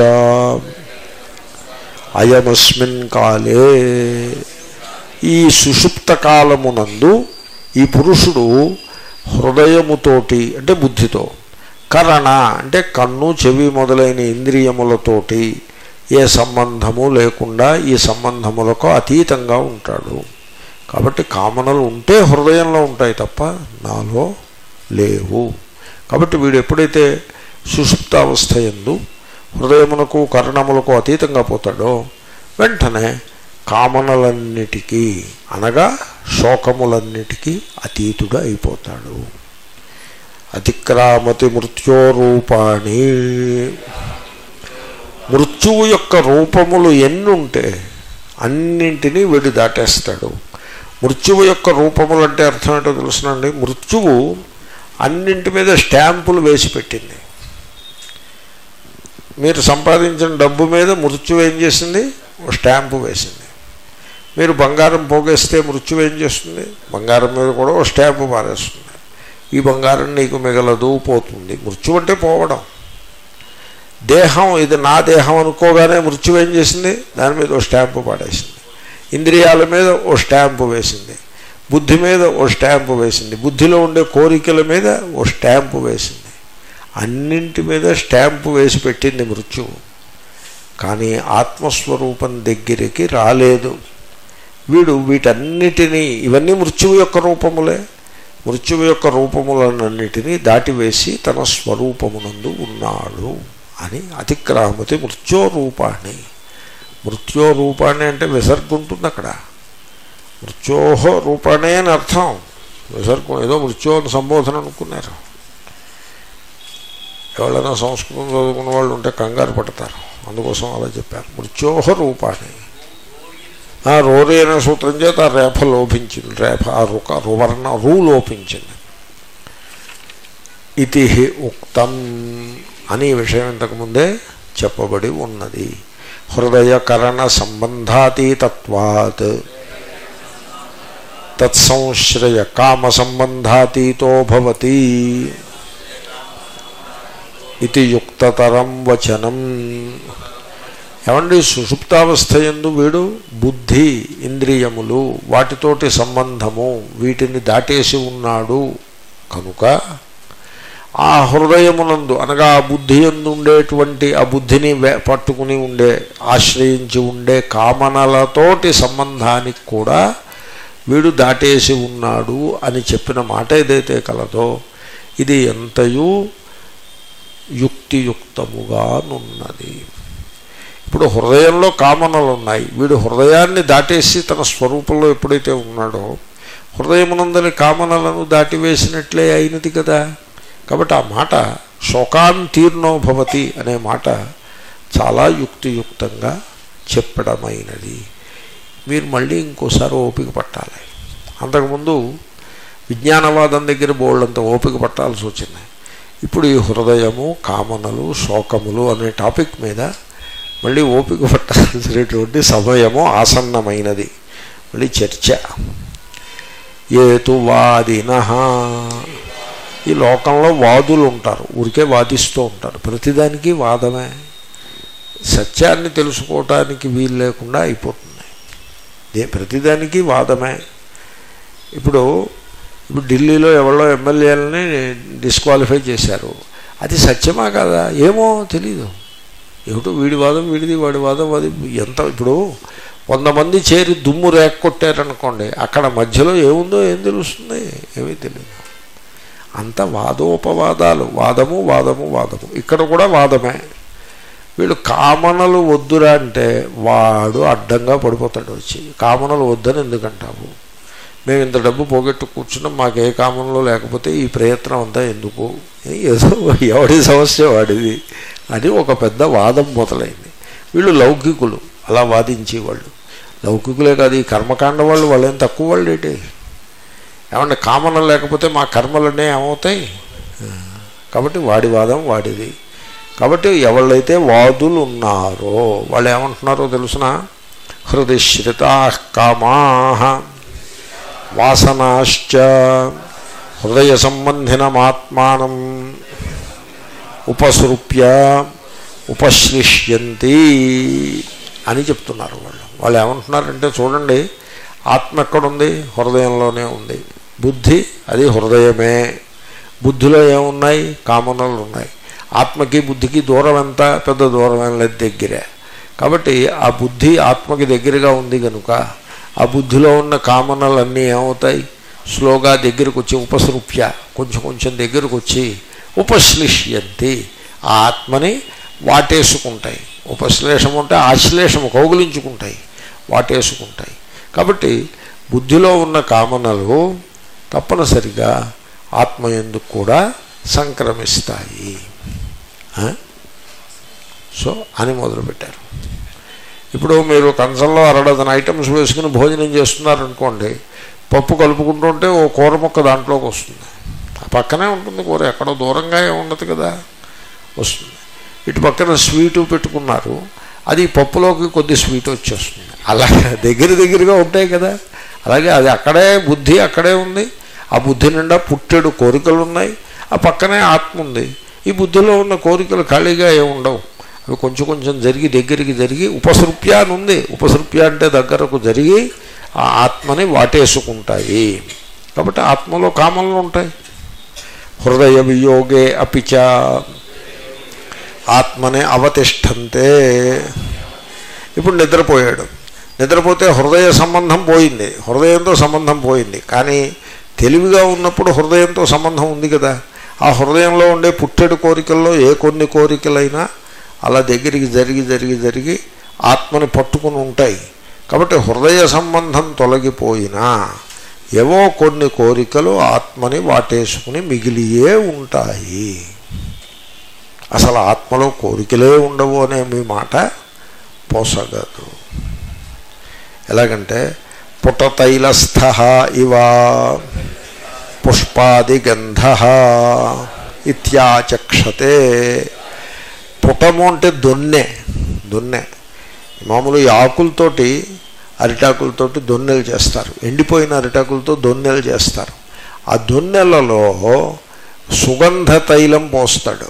అయమస్మిన్ కాలే ఈ సుషుప్త కాలమునందు ఈ పురుషుడు హృదయముతోటి అంటే బుద్ధితో కరణ అంటే కన్ను చెవి మొదలైన ఇంద్రియములతోటి ఏ సంబంధము లేకుండా ఈ సంబంధములకు అతీతంగా ఉంటాడు కాబట్టి కామనలు ఉంటే హృదయంలో ఉంటాయి తప్ప నాలో లేవు కాబట్టి వీడు ఎప్పుడైతే సుషుప్తావస్థ ఎందు హృదయమునకు కరణములకు అతీతంగా పోతాడో వెంటనే కామనలన్నిటికీ అనగా శోకములన్నిటికీ అతీతుడు అయిపోతాడు అతిక్రామతి మృత్యోరూపాణి మృత్యువు యొక్క రూపములు ఎన్ని ఉంటే అన్నింటినీ వీడు దాటేస్తాడు మృత్యువు యొక్క రూపములు అంటే అర్థం ఏంటో తెలుసునండి మృత్యువు అన్నింటి మీద స్టాంపులు వేసి పెట్టింది మీరు సంపాదించిన డబ్బు మీద మృత్యువు ఏం చేసింది ఓ స్టాంపు వేసింది మీరు బంగారం పోగేస్తే మృత్యువు ఏం చేస్తుంది బంగారం మీద కూడా ఓ స్టాంపు మారేస్తుంది ఈ బంగారం నీకు మిగలదు పోతుంది మృత్యు అంటే పోవడం దేహం ఇది నా దేహం అనుకోగానే మృత్యు ఏం చేసింది దాని మీద ఓ స్టాంపు పాడేసింది ఇంద్రియాల మీద ఓ స్టాంపు వేసింది బుద్ధి మీద ఓ స్టాంపు వేసింది బుద్ధిలో ఉండే కోరికల మీద ఓ స్టాంపు వేసింది అన్నింటి మీద స్టాంపు వేసి పెట్టింది మృత్యువు కానీ ఆత్మస్వరూపం దగ్గరికి రాలేదు వీడు వీటన్నిటినీ ఇవన్నీ మృత్యువు యొక్క రూపములే మృత్యువు యొక్క రూపములన్నిటినీ దాటివేసి తన స్వరూపమునందు ఉన్నాడు అని అతిక్రామతి మృత్యో రూపాన్ని మృత్యో రూపాన్ని అంటే విసర్గ ఉంటుంది అక్కడ మృత్యోహ రూపానే అని అర్థం విసర్గం ఏదో మృత్యో అని సంబోధన అనుకున్నారు ఎవరైనా సంస్కృతం చదువుకున్న వాళ్ళు ఉంటే కంగారు పడతారు అందుకోసం అలా చెప్పారు మృత్యోహ రూపాన్ని ఆ రోరి అనే సూత్రం చేత ఆ రేఫ లోపించింది రేఫ ఆ రుక రువర్ణ రూ లోపించింది ఇది ఉక్తం అని ఈ విషయం ఇంతకుముందే చెప్పబడి ఉన్నది హృదయకరణ సంబంధాతీతత్వాత్ తత్సంశ్రయ కామ సంబంధాతీతో భవతి ఇది యుక్తతరం వచనం ఏమండి సుషుప్తావస్థ ఎందు వీడు బుద్ధి ఇంద్రియములు వాటితోటి సంబంధము వీటిని దాటేసి ఉన్నాడు కనుక ఆ హృదయమునందు అనగా ఆ బుద్ధి ఎందు ఉండేటువంటి ఆ బుద్ధిని వే- పట్టుకుని ఉండే ఆశ్రయించి ఉండే కామనలతోటి సంబంధానికి కూడా వీడు దాటేసి ఉన్నాడు అని చెప్పిన మాట ఏదైతే కలదో ఇది ఎంతయూ యుక్తియుక్తముగానున్నది ఇప్పుడు హృదయంలో కామనలు ఉన్నాయి వీడు హృదయాన్ని దాటేసి తన స్వరూపంలో ఎప్పుడైతే ఉన్నాడో హృదయమునందని కామనలను దాటివేసినట్లే అయినది కదా కాబట్టి ఆ మాట శోకాంతీర్ణో భవతి అనే మాట చాలా యుక్తియుక్తంగా చెప్పడమైనది మీరు మళ్ళీ ఇంకోసారి ఓపిక పట్టాలి అంతకుముందు విజ్ఞానవాదం దగ్గర బోల్డంత ఓపిక పట్టాల్సి వచ్చింది ఇప్పుడు ఈ హృదయము కామనలు శోకములు అనే టాపిక్ మీద మళ్ళీ ఓపిక పట్టాల్సినటువంటి సమయము ఆసన్నమైనది మళ్ళీ చర్చ ఏతు వాదిన ఈ లోకంలో వాదులు ఉంటారు ఊరికే వాదిస్తూ ఉంటారు ప్రతిదానికి వాదమే సత్యాన్ని తెలుసుకోవటానికి వీలు లేకుండా అయిపోతుంది దే ప్రతిదానికి వాదమే ఇప్పుడు ఇప్పుడు ఢిల్లీలో ఎవరో ఎమ్మెల్యేలని డిస్క్వాలిఫై చేశారు అది సత్యమా కదా ఏమో తెలీదు ఏమిటో వీడి వాదం వీడిది వాడి వాదం అది ఎంత ఇప్పుడు వంద మంది చేరి దుమ్ము రేక్కొట్టారనుకోండి అక్కడ మధ్యలో ఏముందో ఏం తెలుస్తుంది ఏమీ తెలియదు అంత వాదోపవాదాలు వాదము వాదము వాదము ఇక్కడ కూడా వాదమే వీళ్ళు కామనలు వద్దురా అంటే వాడు అడ్డంగా పడిపోతాడు వచ్చి కామనలు వద్దని ఎందుకంటావు మేము ఇంత డబ్బు పోగొట్టు కూర్చున్నాం మాకు ఏ కామంలో లేకపోతే ఈ ప్రయత్నం అంతా ఎందుకు ఏదో ఎవడి సమస్య వాడిది అని ఒక పెద్ద వాదం మొదలైంది వీళ్ళు లౌకికులు అలా వాదించేవాళ్ళు లౌకికులే కాదు ఈ కర్మకాండ వాళ్ళు వాళ్ళేం తక్కువ వాళ్ళు ఏంటి ఏమన్నా కామనం లేకపోతే మా కర్మలనే ఏమవుతాయి కాబట్టి వాడి వాదం వాడిది కాబట్టి ఎవళ్ళైతే వాదులు ఉన్నారో వాళ్ళు ఏమంటున్నారో తెలుసిన హృదయశ్రితా కామా వాసనాశ్చ హృదయ సంబంధినమాత్మానం ఉపసృప్య ఉపశ్లిష్యంతి అని చెప్తున్నారు వాళ్ళు వాళ్ళు ఏమంటున్నారంటే చూడండి ఆత్మ ఎక్కడుంది హృదయంలోనే ఉంది బుద్ధి అది హృదయమే బుద్ధిలో ఏమున్నాయి కామనలు ఉన్నాయి ఆత్మకి బుద్ధికి దూరం ఎంత పెద్ద దూరం ఏం లేదు దగ్గరే కాబట్టి ఆ బుద్ధి ఆత్మకి దగ్గరగా ఉంది కనుక ఆ బుద్ధిలో ఉన్న కామనలన్నీ ఏమవుతాయి స్లోగా దగ్గరకు వచ్చి ఉపసృప్య కొంచెం కొంచెం దగ్గరకు వచ్చి ఉపశ్లిష్యంతి ఆ ఆత్మని వాటేసుకుంటాయి ఉపశ్లేషం అంటే ఆశ్లేషము కౌగులించుకుంటాయి వాటేసుకుంటాయి కాబట్టి బుద్ధిలో ఉన్న కామనలు తప్పనిసరిగా ఆత్మ ఎందుకు కూడా సంక్రమిస్తాయి ఆ? సో అని మొదలుపెట్టారు ఇప్పుడు మీరు కంచంలో అరడదన ఐటమ్స్ వేసుకుని భోజనం చేస్తున్నారనుకోండి పప్పు కలుపుకుంటుంటే ఓ కూర మొక్క దాంట్లోకి వస్తుంది ఆ పక్కనే ఉంటుంది కూర ఎక్కడో దూరంగా ఏమి ఉండదు కదా వస్తుంది ఇటు పక్కన స్వీటు పెట్టుకున్నారు అది పప్పులోకి కొద్ది స్వీట్ వచ్చేస్తుంది అలా దగ్గర దగ్గరగా ఉంటాయి కదా అలాగే అది అక్కడే బుద్ధి అక్కడే ఉంది ఆ బుద్ధి నిండా పుట్టెడు కోరికలు ఉన్నాయి ఆ పక్కనే ఆత్మ ఉంది ఈ బుద్ధిలో ఉన్న కోరికలు ఖాళీగా ఏమి ఉండవు అవి కొంచెం కొంచెం జరిగి దగ్గరికి జరిగి ఉపసృప్య అని ఉంది ఉపసృప్య అంటే దగ్గరకు జరిగి ఆ ఆత్మని వాటేసుకుంటాయి కాబట్టి ఆత్మలో కామన్లు ఉంటాయి హృదయ వియోగే అపిచ ఆత్మనే అవతిష్టంతే ఇప్పుడు నిద్రపోయాడు నిద్రపోతే హృదయ సంబంధం పోయింది హృదయంతో సంబంధం పోయింది కానీ తెలివిగా ఉన్నప్పుడు హృదయంతో సంబంధం ఉంది కదా ఆ హృదయంలో ఉండే పుట్టెడు కోరికల్లో ఏ కొన్ని కోరికలైనా అలా దగ్గరికి జరిగి జరిగి జరిగి ఆత్మని పట్టుకుని ఉంటాయి కాబట్టి హృదయ సంబంధం తొలగిపోయినా ఏవో కొన్ని కోరికలు ఆత్మని వాటేసుకుని మిగిలియే ఉంటాయి అసలు ఆత్మలో కోరికలే ఉండవు అనే మీ మాట పోసగదు ఎలాగంటే పుటతైలస్థ ఇవ పుష్పాదిగంధ ఇత్యాచక్షతే పుటము అంటే దొన్నె దొన్నె మామూలు ఈ ఆకులతోటి అరిటాకులతోటి దొన్నెలు చేస్తారు ఎండిపోయిన అరిటాకులతో దొన్నెలు చేస్తారు ఆ దొన్నెలలో సుగంధ తైలం పోస్తాడు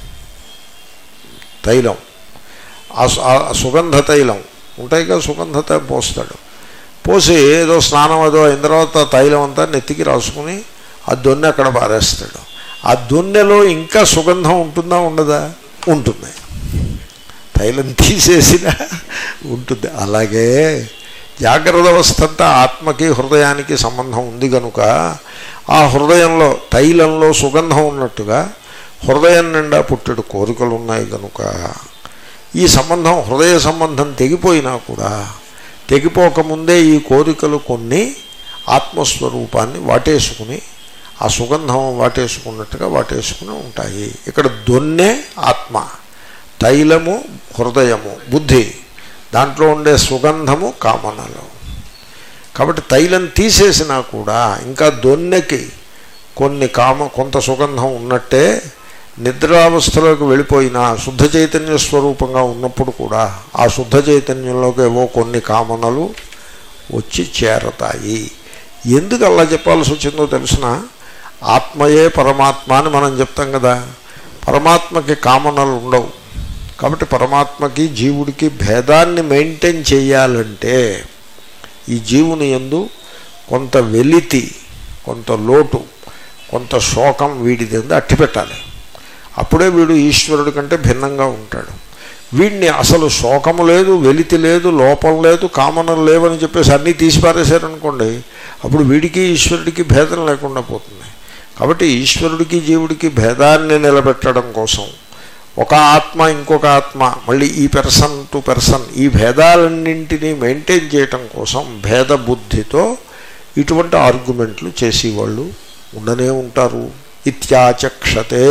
తైలం ఆ సు- ఆ సుగంధ తైలం ఉంటాయి కదా సుగంధ తైలం పోస్తాడు పోసి ఏదో స్నానం ఏదో అయిన తర్వాత తైలం అంతా నెత్తికి రాసుకుని ఆ దొన్నె అక్కడ పారేస్తాడు ఆ దొన్నెలో ఇంకా సుగంధం ఉంటుందా ఉండదా ఉంటుంది తైలం తీసేసిన ఉంటుంది అలాగే జాగ్రత్త అవస్థ అంతా ఆత్మకి హృదయానికి సంబంధం ఉంది కనుక ఆ హృదయంలో తైలంలో సుగంధం ఉన్నట్టుగా హృదయం నిండా పుట్టెడు కోరికలు ఉన్నాయి కనుక ఈ సంబంధం హృదయ సంబంధం తెగిపోయినా కూడా తెగిపోకముందే ఈ కోరికలు కొన్ని ఆత్మస్వరూపాన్ని వాటేసుకుని ఆ సుగంధం వాటేసుకున్నట్టుగా వాటేసుకుని ఉంటాయి ఇక్కడ దొన్నె ఆత్మ తైలము హృదయము బుద్ధి దాంట్లో ఉండే సుగంధము కామనలు కాబట్టి తైలం తీసేసినా కూడా ఇంకా దొన్నెకి కొన్ని కామ కొంత సుగంధం ఉన్నట్టే నిద్రావస్థలోకి వెళ్ళిపోయినా శుద్ధ చైతన్య స్వరూపంగా ఉన్నప్పుడు కూడా ఆ శుద్ధ చైతన్యంలోకి ఏవో కొన్ని కామనలు వచ్చి చేరతాయి ఎందుకు అలా చెప్పాల్సి వచ్చిందో తెలిసిన ఆత్మయే పరమాత్మ అని మనం చెప్తాం కదా పరమాత్మకి కామనలు ఉండవు కాబట్టి పరమాత్మకి జీవుడికి భేదాన్ని మెయింటైన్ చేయాలంటే ఈ జీవుని ఎందు కొంత వెలితి కొంత లోటు కొంత శోకం వీడిది ఎందు అట్టిపెట్టాలి అప్పుడే వీడు ఈశ్వరుడి కంటే భిన్నంగా ఉంటాడు వీడిని అసలు శోకము లేదు వెలితి లేదు లోపం లేదు కామనలు లేవని చెప్పేసి అన్నీ తీసిపారేశారనుకోండి అప్పుడు వీడికి ఈశ్వరుడికి భేదం లేకుండా పోతుంది కాబట్టి ఈశ్వరుడికి జీవుడికి భేదాన్ని నిలబెట్టడం కోసం ఒక ఆత్మ ఇంకొక ఆత్మ మళ్ళీ ఈ పెర్సన్ టు పెర్సన్ ఈ భేదాలన్నింటినీ మెయింటైన్ చేయటం కోసం భేద బుద్ధితో ఇటువంటి ఆర్గ్యుమెంట్లు చేసేవాళ్ళు ఉండనే ఉంటారు ఇత్యాచక్షతే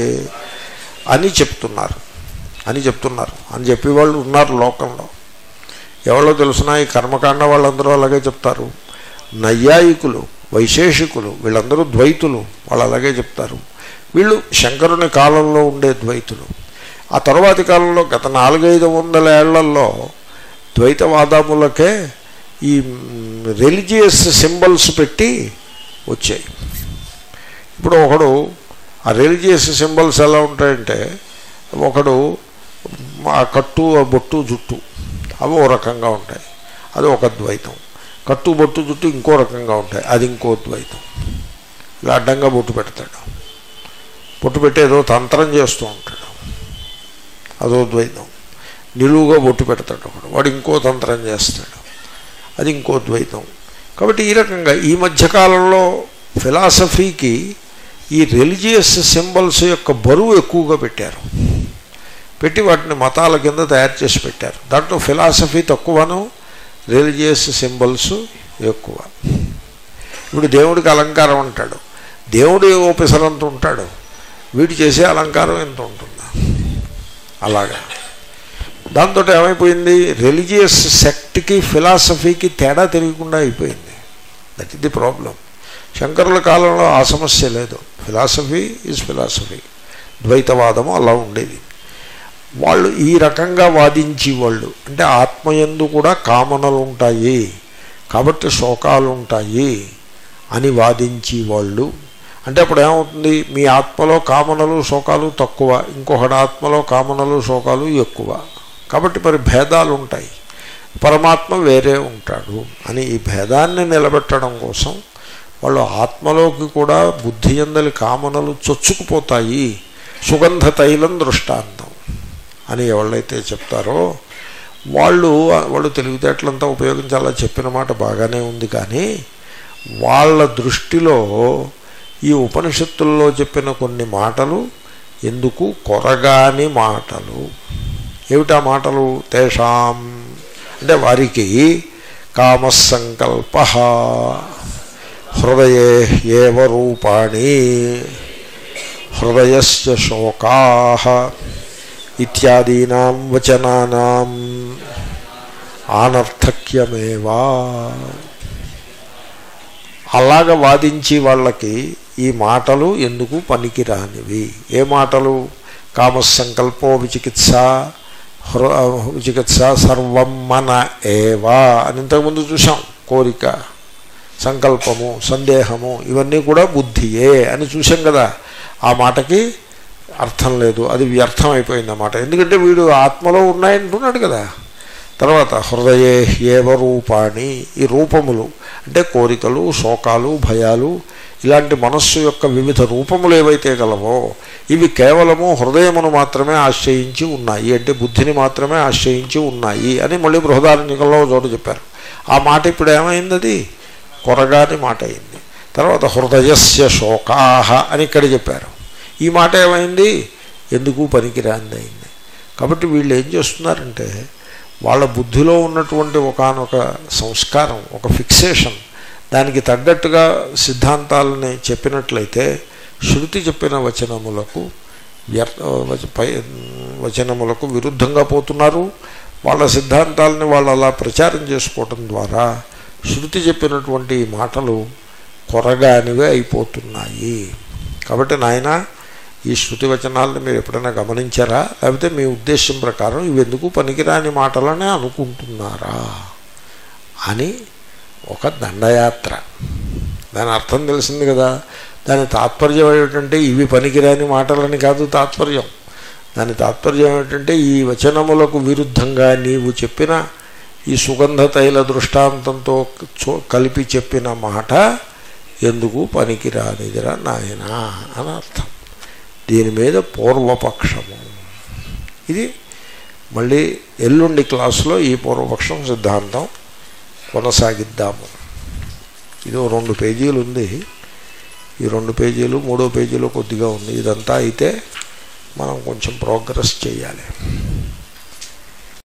అని చెప్తున్నారు అని చెప్తున్నారు అని చెప్పేవాళ్ళు ఉన్నారు లోకంలో ఎవరో తెలుసునా ఈ కర్మకాండ వాళ్ళందరూ అలాగే చెప్తారు నైయాయికులు వైశేషికులు వీళ్ళందరూ ద్వైతులు వాళ్ళు అలాగే చెప్తారు వీళ్ళు శంకరుని కాలంలో ఉండే ద్వైతులు ఆ తర్వాతి కాలంలో గత నాలుగైదు వందల ఏళ్లలో ద్వైతవాదములకే ఈ రిలీజియస్ సింబల్స్ పెట్టి వచ్చాయి ఇప్పుడు ఒకడు ఆ రిలీజియస్ సింబల్స్ ఎలా ఉంటాయంటే ఒకడు ఆ కట్టు ఆ బొట్టు జుట్టు అవి ఓ రకంగా ఉంటాయి అది ఒక ద్వైతం కట్టు బొట్టు జుట్టు ఇంకో రకంగా ఉంటాయి అది ఇంకో ద్వైతం ఇలా అడ్డంగా బొట్టు పెడతాడు బొట్టు పెట్టి ఏదో తంత్రం చేస్తూ ఉంటాడు అదో ద్వైతం నిలువుగా బొట్టు పెడతాడు ఒకడు వాడు ఇంకో తంత్రం చేస్తాడు అది ఇంకో ద్వైతం కాబట్టి ఈ రకంగా ఈ మధ్యకాలంలో ఫిలాసఫీకి ఈ రిలీజియస్ సింబల్స్ యొక్క బరువు ఎక్కువగా పెట్టారు పెట్టి వాటిని మతాల కింద తయారు చేసి పెట్టారు దాంట్లో ఫిలాసఫీ తక్కువను రిలీజియస్ సింబల్స్ ఎక్కువ ఇప్పుడు దేవుడికి అలంకారం అంటాడు దేవుడు ఓపెసరంత ఉంటాడు వీడు చేసే అలంకారం ఎంత ఉంటుందా అలాగా దాంతో ఏమైపోయింది రిలీజియస్ సెక్ట్కి ఫిలాసఫీకి తేడా తెలియకుండా అయిపోయింది దట్ ఇస్ ది ప్రాబ్లం శంకరుల కాలంలో ఆ సమస్య లేదు ఫిలాసఫీ ఈజ్ ఫిలాసఫీ ద్వైతవాదము అలా ఉండేది వాళ్ళు ఈ రకంగా వాదించి వాళ్ళు అంటే ఆత్మయందు కూడా కామనలు ఉంటాయి కాబట్టి శోకాలు ఉంటాయి అని వాదించి వాళ్ళు అంటే అప్పుడు ఏమవుతుంది మీ ఆత్మలో కామనలు శోకాలు తక్కువ ఇంకొకటి ఆత్మలో కామనలు శోకాలు ఎక్కువ కాబట్టి మరి భేదాలు ఉంటాయి పరమాత్మ వేరే ఉంటాడు అని ఈ భేదాన్ని నిలబెట్టడం కోసం వాళ్ళు ఆత్మలోకి కూడా బుద్ధి ఎందలి కామనలు చొచ్చుకుపోతాయి సుగంధ తైలం దృష్టాంతం అని ఎవళ్ళైతే చెప్తారో వాళ్ళు వాళ్ళు తెలివితేటలంతా ఉపయోగించాలా చెప్పిన మాట బాగానే ఉంది కానీ వాళ్ళ దృష్టిలో ఈ ఉపనిషత్తుల్లో చెప్పిన కొన్ని మాటలు ఎందుకు కొరగాని మాటలు ఏమిటా మాటలు తేషాం అంటే వారికి కామసంకల్ప హృదయే ఏవ రూపాణి హృదయస్య శోకా ఇత్యాదీనాం వచనానాం ఆనర్థక్యమేవా అలాగ వాదించి వాళ్ళకి ఈ మాటలు ఎందుకు పనికిరానివి ఏ మాటలు కామసంకల్పో విచికిత్స హృ విచికిత్స సర్వం మన ఏవా అని ఇంతకుముందు చూసాం కోరిక సంకల్పము సందేహము ఇవన్నీ కూడా బుద్ధియే అని చూసాం కదా ఆ మాటకి అర్థం లేదు అది వ్యర్థం అయిపోయింది అన్నమాట ఎందుకంటే వీడు ఆత్మలో ఉన్నాయంటున్నాడు కదా తర్వాత హృదయే ఏవ రూపాణి ఈ రూపములు అంటే కోరికలు శోకాలు భయాలు ఇలాంటి మనస్సు యొక్క వివిధ రూపములు ఏవైతే గలవో ఇవి కేవలము హృదయమును మాత్రమే ఆశ్రయించి ఉన్నాయి అంటే బుద్ధిని మాత్రమే ఆశ్రయించి ఉన్నాయి అని మళ్ళీ బృహదారణ్యకంలో చోటు చెప్పారు ఆ మాట ఇప్పుడు ఏమైంది అది కొరగాని మాట అయింది తర్వాత హృదయస్య శోకాహ అని ఇక్కడ చెప్పారు ఈ మాట ఏమైంది ఎందుకు పనికిరాంది అయింది కాబట్టి వీళ్ళు ఏం చేస్తున్నారంటే వాళ్ళ బుద్ధిలో ఉన్నటువంటి ఒకనొక సంస్కారం ఒక ఫిక్సేషన్ దానికి తగ్గట్టుగా సిద్ధాంతాలని చెప్పినట్లయితే శృతి చెప్పిన వచనములకు వ్యర్థ వచ- పై వచనములకు విరుద్ధంగా పోతున్నారు వాళ్ళ సిద్ధాంతాలని వాళ్ళు అలా ప్రచారం చేసుకోవటం ద్వారా శృతి చెప్పినటువంటి ఈ మాటలు కొరగానివే అయిపోతున్నాయి కాబట్టి నాయన ఈ శృతి వచనాలను మీరు ఎప్పుడైనా గమనించారా లేకపోతే మీ ఉద్దేశం ప్రకారం ఇవి ఎందుకు పనికిరాని మాటలనే అనుకుంటున్నారా అని ఒక దండయాత్ర దాని అర్థం తెలిసింది కదా దాని తాత్పర్యం ఏమిటంటే ఇవి పనికిరాని మాటలని కాదు తాత్పర్యం దాని తాత్పర్యం ఏమిటంటే ఈ వచనములకు విరుద్ధంగా నీవు చెప్పిన ఈ సుగంధ తైల దృష్టాంతంతో చో- కలిపి చెప్పిన మాట ఎందుకు పనికిరానిదిరా నాయనా అని అర్థం దీని మీద పూర్వపక్షము ఇది మళ్ళీ ఎల్లుండి క్లాసులో ఈ పూర్వపక్షం సిద్ధాంతం కొనసాగిద్దాము ఇది ఓ రెండు పేజీలు ఉంది ఈ రెండు పేజీలు మూడో పేజీలో కొద్దిగా ఉంది ఇదంతా అయితే మనం కొంచెం ప్రోగ్రెస్ చేయాలి